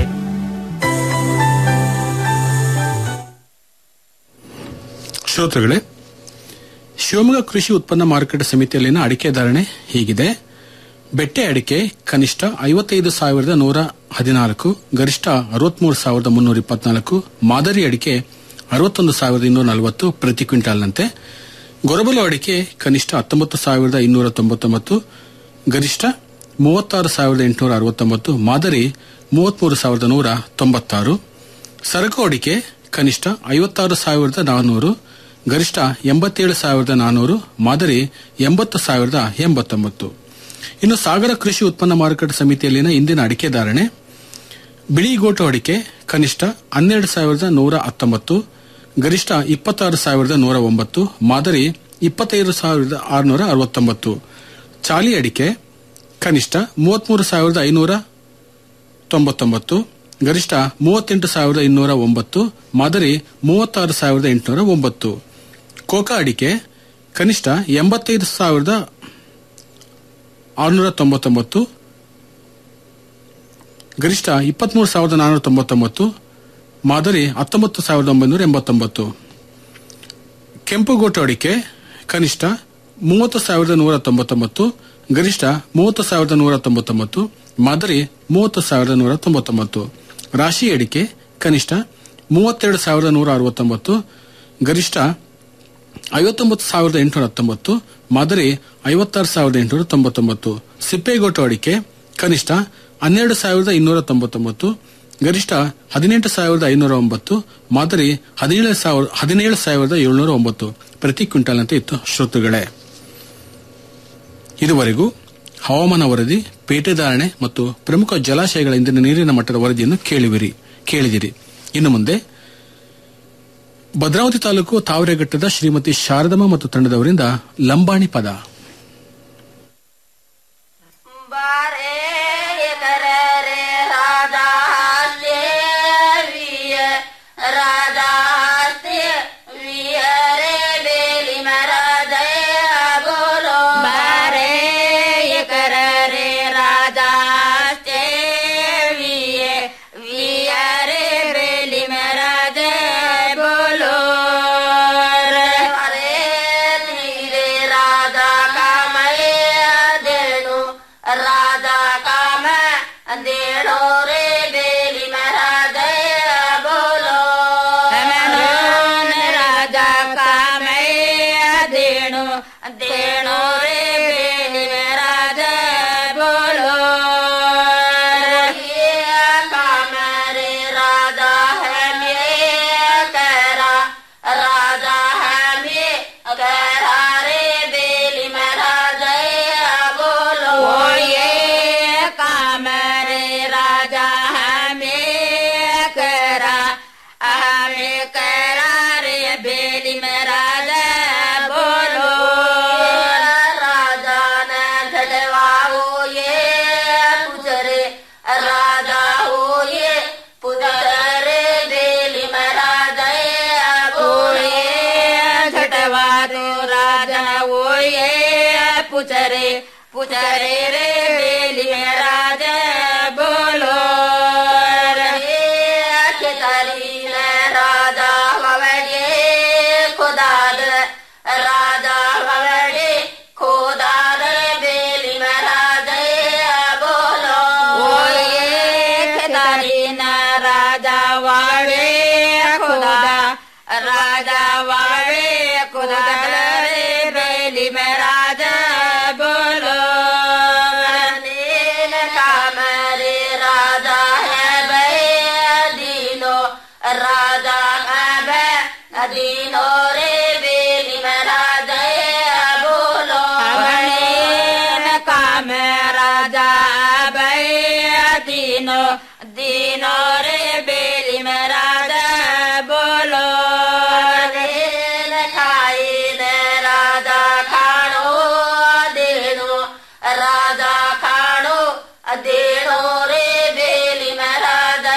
ಶ್ರೋತೃಗಳೇ ಶಿವಮೊಗ್ಗ ಕೃಷಿ ಉತ್ಪನ್ನ ಮಾರುಕಟ್ಟೆ ಸಮಿತಿಯಲ್ಲಿನ ಅಡಿಕೆ ಧಾರಣೆ ಹೀಗಿದೆ ಬೆಟ್ಟೆ ಅಡಿಕೆ ಕನಿಷ್ಠ ಐವತ್ತೈದು ಸಾವಿರದ ನೂರ ಹದಿನಾಲ್ಕು ಗರಿಷ್ಠ ಅರವತ್ಮೂರು ಸಾವಿರದ ಮುನ್ನೂರ ಇಪ್ಪತ್ನಾಲ್ಕು ಮಾದರಿ ಅಡಿಕೆ ಅರವತ್ತೊಂದು ಸಾವಿರದ ಇನ್ನೂರ ನಲವತ್ತು ಪ್ರತಿ ಕ್ವಿಂಟಾಲ್ನಂತೆ ಗೊರಬಲು ಅಡಿಕೆ ಕನಿಷ್ಠ ಹತ್ತೊಂಬತ್ತು ಸಾವಿರದ ಇನ್ನೂರ ತೊಂಬತ್ತೊಂಬತ್ತು ಗರಿಷ್ಠ ಮೂವತ್ತಾರು ಸಾವಿರದ ಎಂಟುನೂರ ಅರವತ್ತೊಂಬತ್ತು ಮಾದರಿ ಮೂವತ್ಮೂರು ಸಾವಿರದ ನೂರ ತೊಂಬತ್ತಾರು ಸರಕು ಅಡಿಕೆ ಕನಿಷ್ಠ ಐವತ್ತಾರು ಸಾವಿರದ ನಾನ್ನೂರು ಗರಿಷ್ಠ ಎಂಬತ್ತೇಳು ಸಾವಿರದ ನಾನೂರು ಮಾದರಿ ಎಂಬತ್ತು ಸಾವಿರದ ಎಂಬತ್ತೊಂಬತ್ತು ಇನ್ನು ಸಾಗರ ಕೃಷಿ ಉತ್ಪನ್ನ ಮಾರುಕಟ್ಟೆ ಸಮಿತಿಯಲ್ಲಿನ ಇಂದಿನ ಅಡಿಕೆ ಧಾರಣೆ ಬಿಳಿಗೋಟು ಅಡಿಕೆ ಕನಿಷ್ಠ ಹನ್ನೆರಡು ಸಾವಿರದ ನೂರ ಹತ್ತೊಂಬತ್ತು ಗರಿಷ್ಠ ಇಪ್ಪತ್ತಾರು ಸಾವಿರದ ನೂರ ಒಂಬತ್ತು ಮಾದರಿ ಇಪ್ಪತ್ತೈದು ಸಾವಿರದ ಆರುನೂರ ಅರವತ್ತೊಂಬತ್ತು ಚಾಲಿ ಅಡಿಕೆ ಕನಿಷ್ಠ ಮೂವತ್ಮೂರು ಸಾವಿರದ ಐನೂರ ತೊಂಬತ್ತೊಂಬತ್ತು ಗರಿಷ್ಠ ಮೂವತ್ತೆಂಟು ಸಾವಿರದ ಇನ್ನೂರ ಒಂಬತ್ತು ಮಾದರಿ ಮೂವತ್ತಾರು ಸಾವಿರದ ಎಂಟುನೂರ ಒಂಬತ್ತು ಕೋಕಾ ಅಡಿಕೆ ಕನಿಷ್ಠ ಎಂಬತ್ತೈದು ಸಾವಿರದ ಆರುನೂರ ತೊಂಬತ್ತೊಂಬತ್ತು ಗರಿಷ್ಠ ಇಪ್ಪತ್ಮೂರು ಸಾವಿರದ ನಾನ್ನೂರ ತೊಂಬತ್ತೊಂಬತ್ತು ಮಾದರಿ ಹತ್ತೊಂಬತ್ತು ಸಾವಿರದ ಒಂಬೈನೂರ ಎಂಬತ್ತೊಂಬತ್ತು ಕೆಂಪುಗೋಟು ಅಡಿಕೆ ಕನಿಷ್ಠ ಮೂವತ್ತು ಸಾವಿರದ ನೂರ ತೊಂಬತ್ತೊಂಬತ್ತು ಗರಿಷ್ಠ ಮೂವತ್ತು ಸಾವಿರದ ನೂರ ತೊಂಬತ್ತೊಂಬತ್ತು ಮಾದರಿ ಮೂವತ್ತು ಸಾವಿರದ ನೂರ ತೊಂಬತ್ತೊಂಬತ್ತು ರಾಶಿ ಅಡಿಕೆ ಕನಿಷ್ಠ ಮೂವತ್ತೆರಡು ಸಾವಿರದ ನೂರ ಅರವತ್ತೊಂಬತ್ತು ಗರಿಷ್ಠ ಐವತ್ತೊಂಬತ್ತು ಸಾವಿರದ ಎಂಟುನೂರ ಹತ್ತೊಂಬತ್ತು ಮಾದರಿ ಐವತ್ತಾರು ಸಾವಿರದ ಎಂಟುನೂರ ತೊಂಬತ್ತೊಂಬತ್ತು ಸಿಪ್ಪೆಗೋಟು ಅಡಿಕೆ ಕನಿಷ್ಠ ಹನ್ನೆರಡು ಸಾವಿರದ ಇನ್ನೂರ ತೊಂಬತ್ತೊಂಬತ್ತು ಗರಿಷ್ಠ ಹದಿನೆಂಟು ಸಾವಿರದ ಐನೂರ ಒಂಬತ್ತು ಮಾದರಿ ಹದಿನೇಳು ಸಾವಿರ ಹದಿನೇಳು ಸಾವಿರದ ಏಳ್ನೂರ ಒಂಬತ್ತು ಪ್ರತಿ ಕ್ವಿಂಟಾಲ್ನಂತೆ ಇತ್ತು ಶ್ರೋತೃಗಳೇ ಇದುವರೆಗೂ ಹವಾಮಾನ ವರದಿ ಪೇಟೆ ಧಾರಣೆ ಮತ್ತು ಪ್ರಮುಖ ಜಲಾಶಯಗಳ ಇಂದಿನ ನೀರಿನ ಮಟ್ಟದ ವರದಿಯನ್ನು ಕೇಳುವಿರಿ ಕೇಳಿದಿರಿ ಇನ್ನು ಮುಂದೆ ಭದ್ರಾವತಿ ತಾಲೂಕು ತಾವರೆಘಟ್ಟದ ಶ್ರೀಮತಿ ಶಾರದಮ್ಮ ಮತ್ತು ತಂಡದವರಿಂದ ಲಂಬಾಣಿ ಪದ पुचरे पुचरे रे बेली में राज बोलो रे अखतरी ने राजा भवगे खुदा राजा भवगे खुदा बेली में राज बोलो ओ ये खतारी न राजा वावे खुदा राजा वावे खुदा रे बेली में राजा बोलो नील कामरे राजा है भैया दीनो राजा है भैया दीनो रे बेली में राजा बोलो नील काम राजा भैया दीनो दीनो रे बेली में राजा बोलो नील खाई ने राजा खाणो देणो राजा खाणो देणो रे बेली में राजा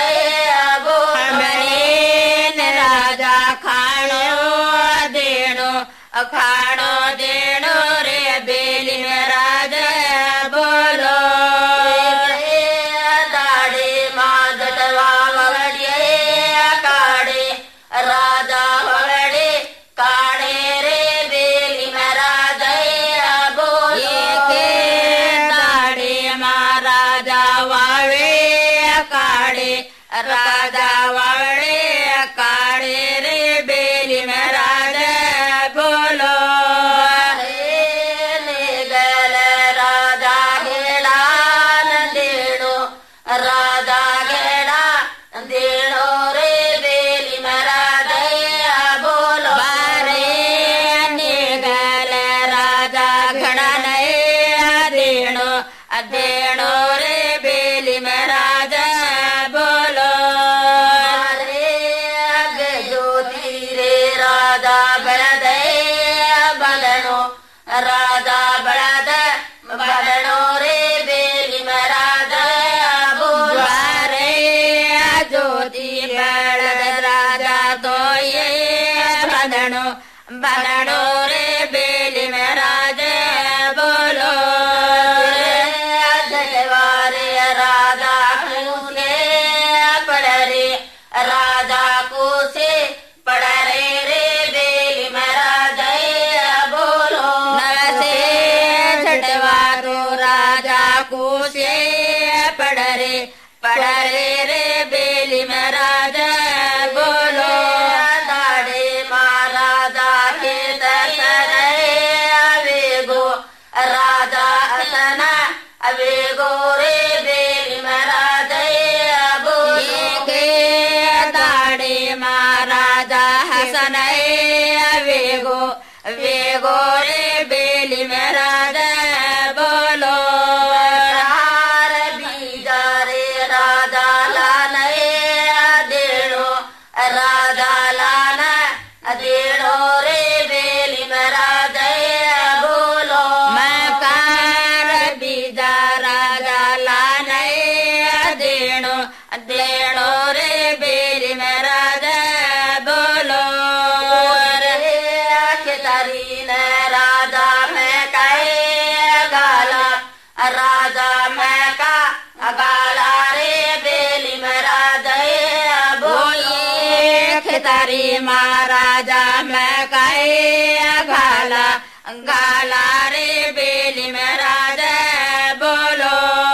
बोलो राजा खाणो देणो खाणो देणो रे बेली में राजा बोलो दाडे माधवा वगड़े काड़े राजा वगड़े काड़े रे बेली में राजा बोलो के दाडे महाराजा वावे काड़े राजा वावे काड़े रे बेली में राजा बोलो गल राजा घेड़ा देणो राजा घेड़ा देणो रे बेली में राजा बोलो बारे देणो रे बेली में राजा बोलो रे अगे ज्योति रे राजा बलदे बलनो राजा बलद बलनो रे बेली में राजा बोलो रे ज्योति बलद राजा तो ये बदनो बदनो रे बेली में राजा बोलो दलवारे राजा कूसे पड़रे राजा कूसे पड़रे रे बेली में राजा बोलो नसे छटवा तो राजा कूसे पड़रे पड़रे रे बेली में राजा बोलो दाड़े महाराजा के दसरे अवेगो राजा असना अवेगो रे बेली में राजा बोलो के दाड़े महाराजा हसन अवेगो वेगो रे बेली में राजा बोलो हार बीजा रे राजा लानए देणो राजा लान देणो रे बेली में राजा बोलो मैं कार बीजा राजा लानए देणो देणो रे बेली में राजा बोलो रे अखितरी ने राजा मैं कहे गाला राजा मैं का गाला रे बेली में राजा बोलिए खितारी महाराजा मैं कहे गाला गाला रे बेली में राजा बोलो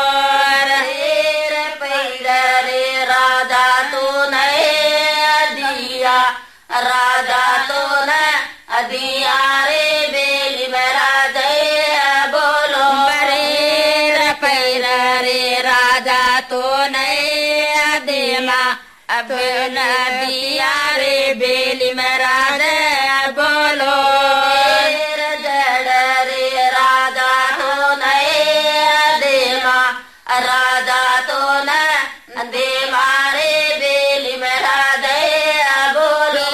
रे पैर रे राजा तू नहीं दिया राजा तो न दिया रे बेली में राजा बोलो बरे पैर रे राजा तो नहीं देमा अब न दिया रे बेली में राजा बोलो जड़ रे राजा तो नहीं देमा राजा तो न देमा रे बेली में राजा बोलो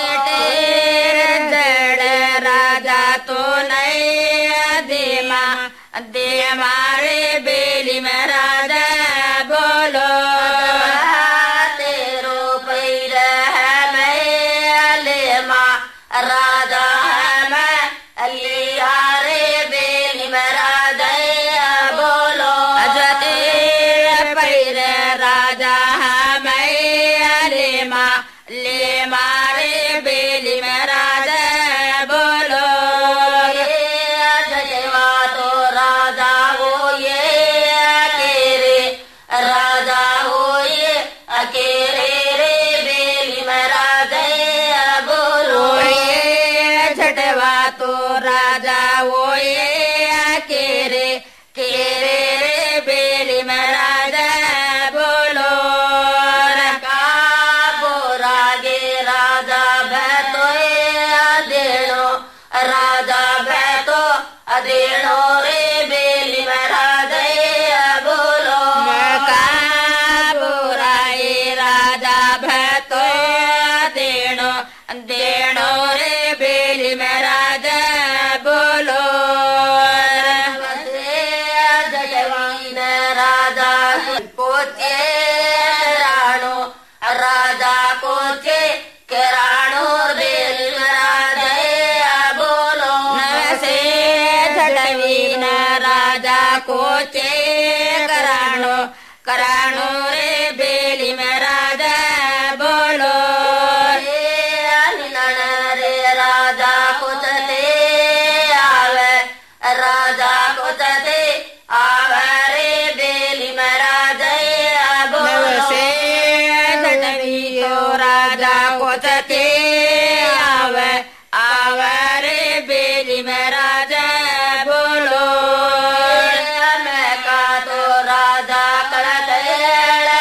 दड़ राजा तो नहीं देमा दे मारे बेली में राजा बोलो तेरो पैर है मैं ले माँ राजा है मैं लिया रे बेली में राजा बोलो अजते पैर राजा है मैं ले माँ ले मारे बेली में राजा बोलो ये जजवा तो राजा हो ये अकेरे राजा हो ये अकेरे रे बेली में राजा बोलो ये झटवा तो राजा हो ये अकेरे केरे रे बेली में राजा बोलो रका बोरागे राजा भैतो देणो राजा भैतो अदेणो रे बेली में राजा बोलो मका बोराए राजा भैतो देणो देणो रे बेली में राजा बोलो जजवीन राजा पोचे राणो राजा कोचे केराणो बेली में राजा बोलो नवसे झटवीन राजा कोचे कराणो कराणो रे बेली में राजा बोलो रे राजा कुचते आवे राजा कुचते आवे रे बेली में राजा बोलो से तो राजा कुचते आवे आवे रे बेली में राजा बोलो मैं का तो राजा कड़त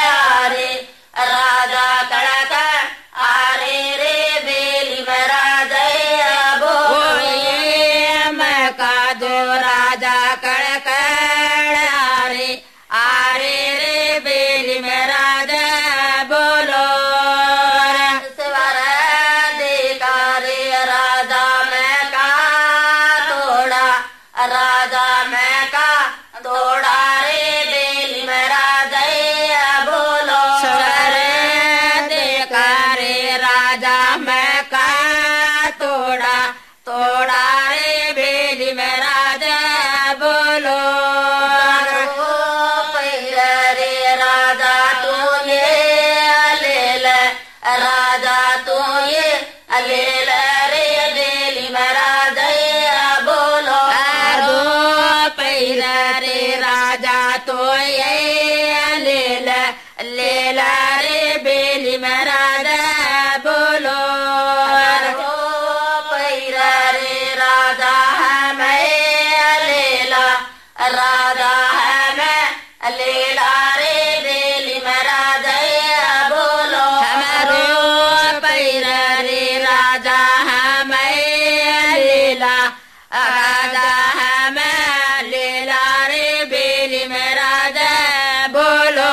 रे राजा तो ये लेला लेला रे बेली महाराज बोलो हो पैरा रे राजा हमें लेला राजा हमें लेला रे बेली महाराज बोलो हमारो पैरा रे राजा हमें लेला राजा हमें लेला रे बेली महाराज बोलो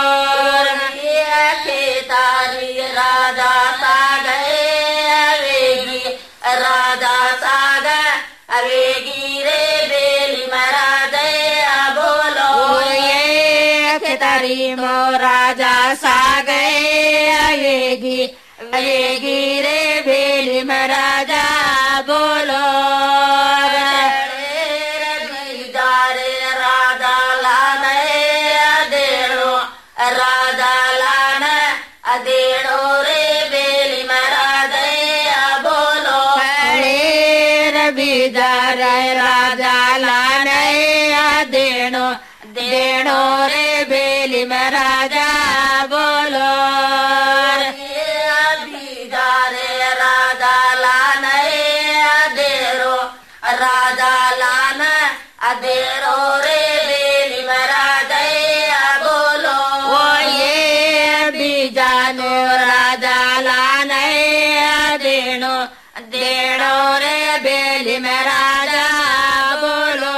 खेतारी राजा सागे अवेगी राजा साग अवेगी रे बेली महाराज बोलो ये खेतारी मो राजा सागे अवेगी अवेगी रे बेली महाराजा बोलो रे राजा लाने अदेड़ो राजा लान अदेड़ो रे बेली महाराज बोलो बीजार राजा लान अदेड़ो देड़ो रे बेली महाराजा बोलो बीजार राजा लान अदेड़ो राजा लान अदेरो रे बेली महाराज बोलो ओ ये बीजानो राजा लान देणो देणो रे बेली महाराज बोलो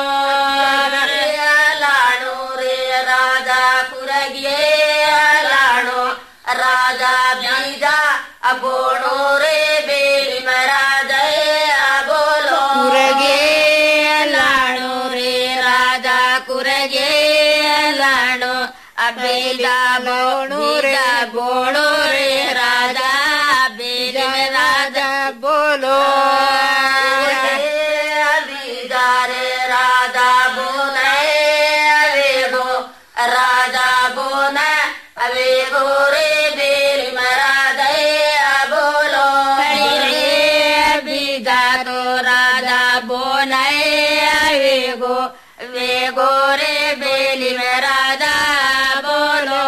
लाणो रे राजा कुरगिए लाणो राजा बीजा अबोणो रे बेली महाराज बोलो कुरगे लाणो रे राजा कुरगे लाणो अबेला बोणो रे बोणो रे राजा बेली राजा बोलो बीजारे राजा बोने अवेगो राजा बोने अवेगो रे बेली महाराज बोलो बीजा तो राजा बोने अवेगो वेगो रे बेली महाराजा बोलो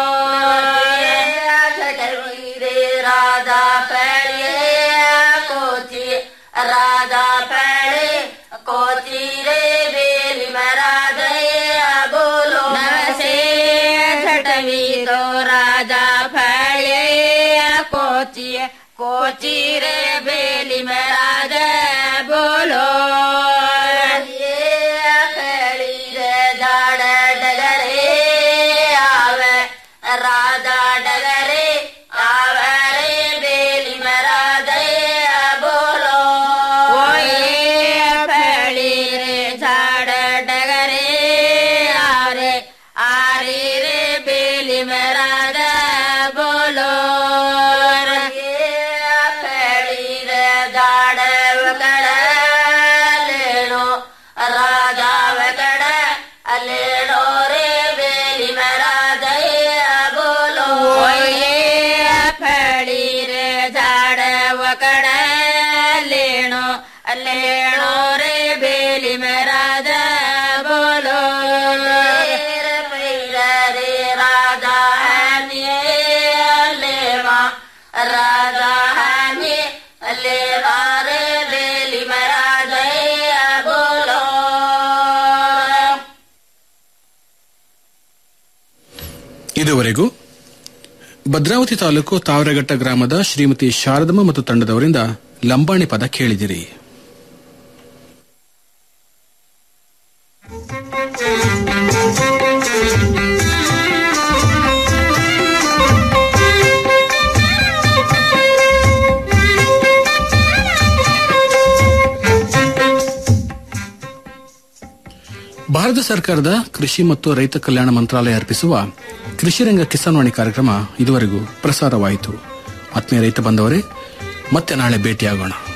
रे राजा पड़े कोची राजा पड़े कोची रे बेली महाराज बोलो नवसे छटवी तो राजा फड़े कोची कोची रे बेली महाराज बोलो ये फड़ी रे जाड़ डगरे आवे राजा डगरे आवे रे बेली महाराज बोलो ओ ये फड़ी रे झाड़ डगरे आरे आरे रे बेली महाराज बोलो ये फड़ी रे झाड़ वकड़ लेणो राजा वकड़ लेणो रे बेली महाराज बोलो ये फड़ी रे झाड़ वकड़ लेणो लेणो रे बेली महाराज बोलो रे राजा हनिए लेवा राजा हनी लेवा रे बेली महाराज बोलो ಇದುವರೆಗೂ ಭದ್ರಾವತಿ ತಾಲೂಕು ತಾವರಘಟ್ಟ ಗ್ರಾಮದ ಶ್ರೀಮತಿ ಶಾರದಮ್ಮ ಮತ್ತು ತಂಡದವರಿಂದ ಲಂಬಾಣಿ ಪದ ಕೇಳಿದಿರಿ ಭಾರತ ಸರ್ಕಾರದ ಕೃಷಿ ಮತ್ತು ರೈತ ಕಲ್ಯಾಣ ಮಂತ್ರಾಲಯ ಅರ್ಪಿಸುವ ಕೃಷಿರಂಗ ಕಿಸಾನ್ವಾಣಿ ಕಾರ್ಯಕ್ರಮ ಇದುವರೆಗೂ ಪ್ರಸಾರವಾಯಿತು ಆತ್ಮೀಯ ರೈತ ಬಂದವರೇ ಮತ್ತೆ ನಾಳೆ ಭೇಟಿಯಾಗೋಣ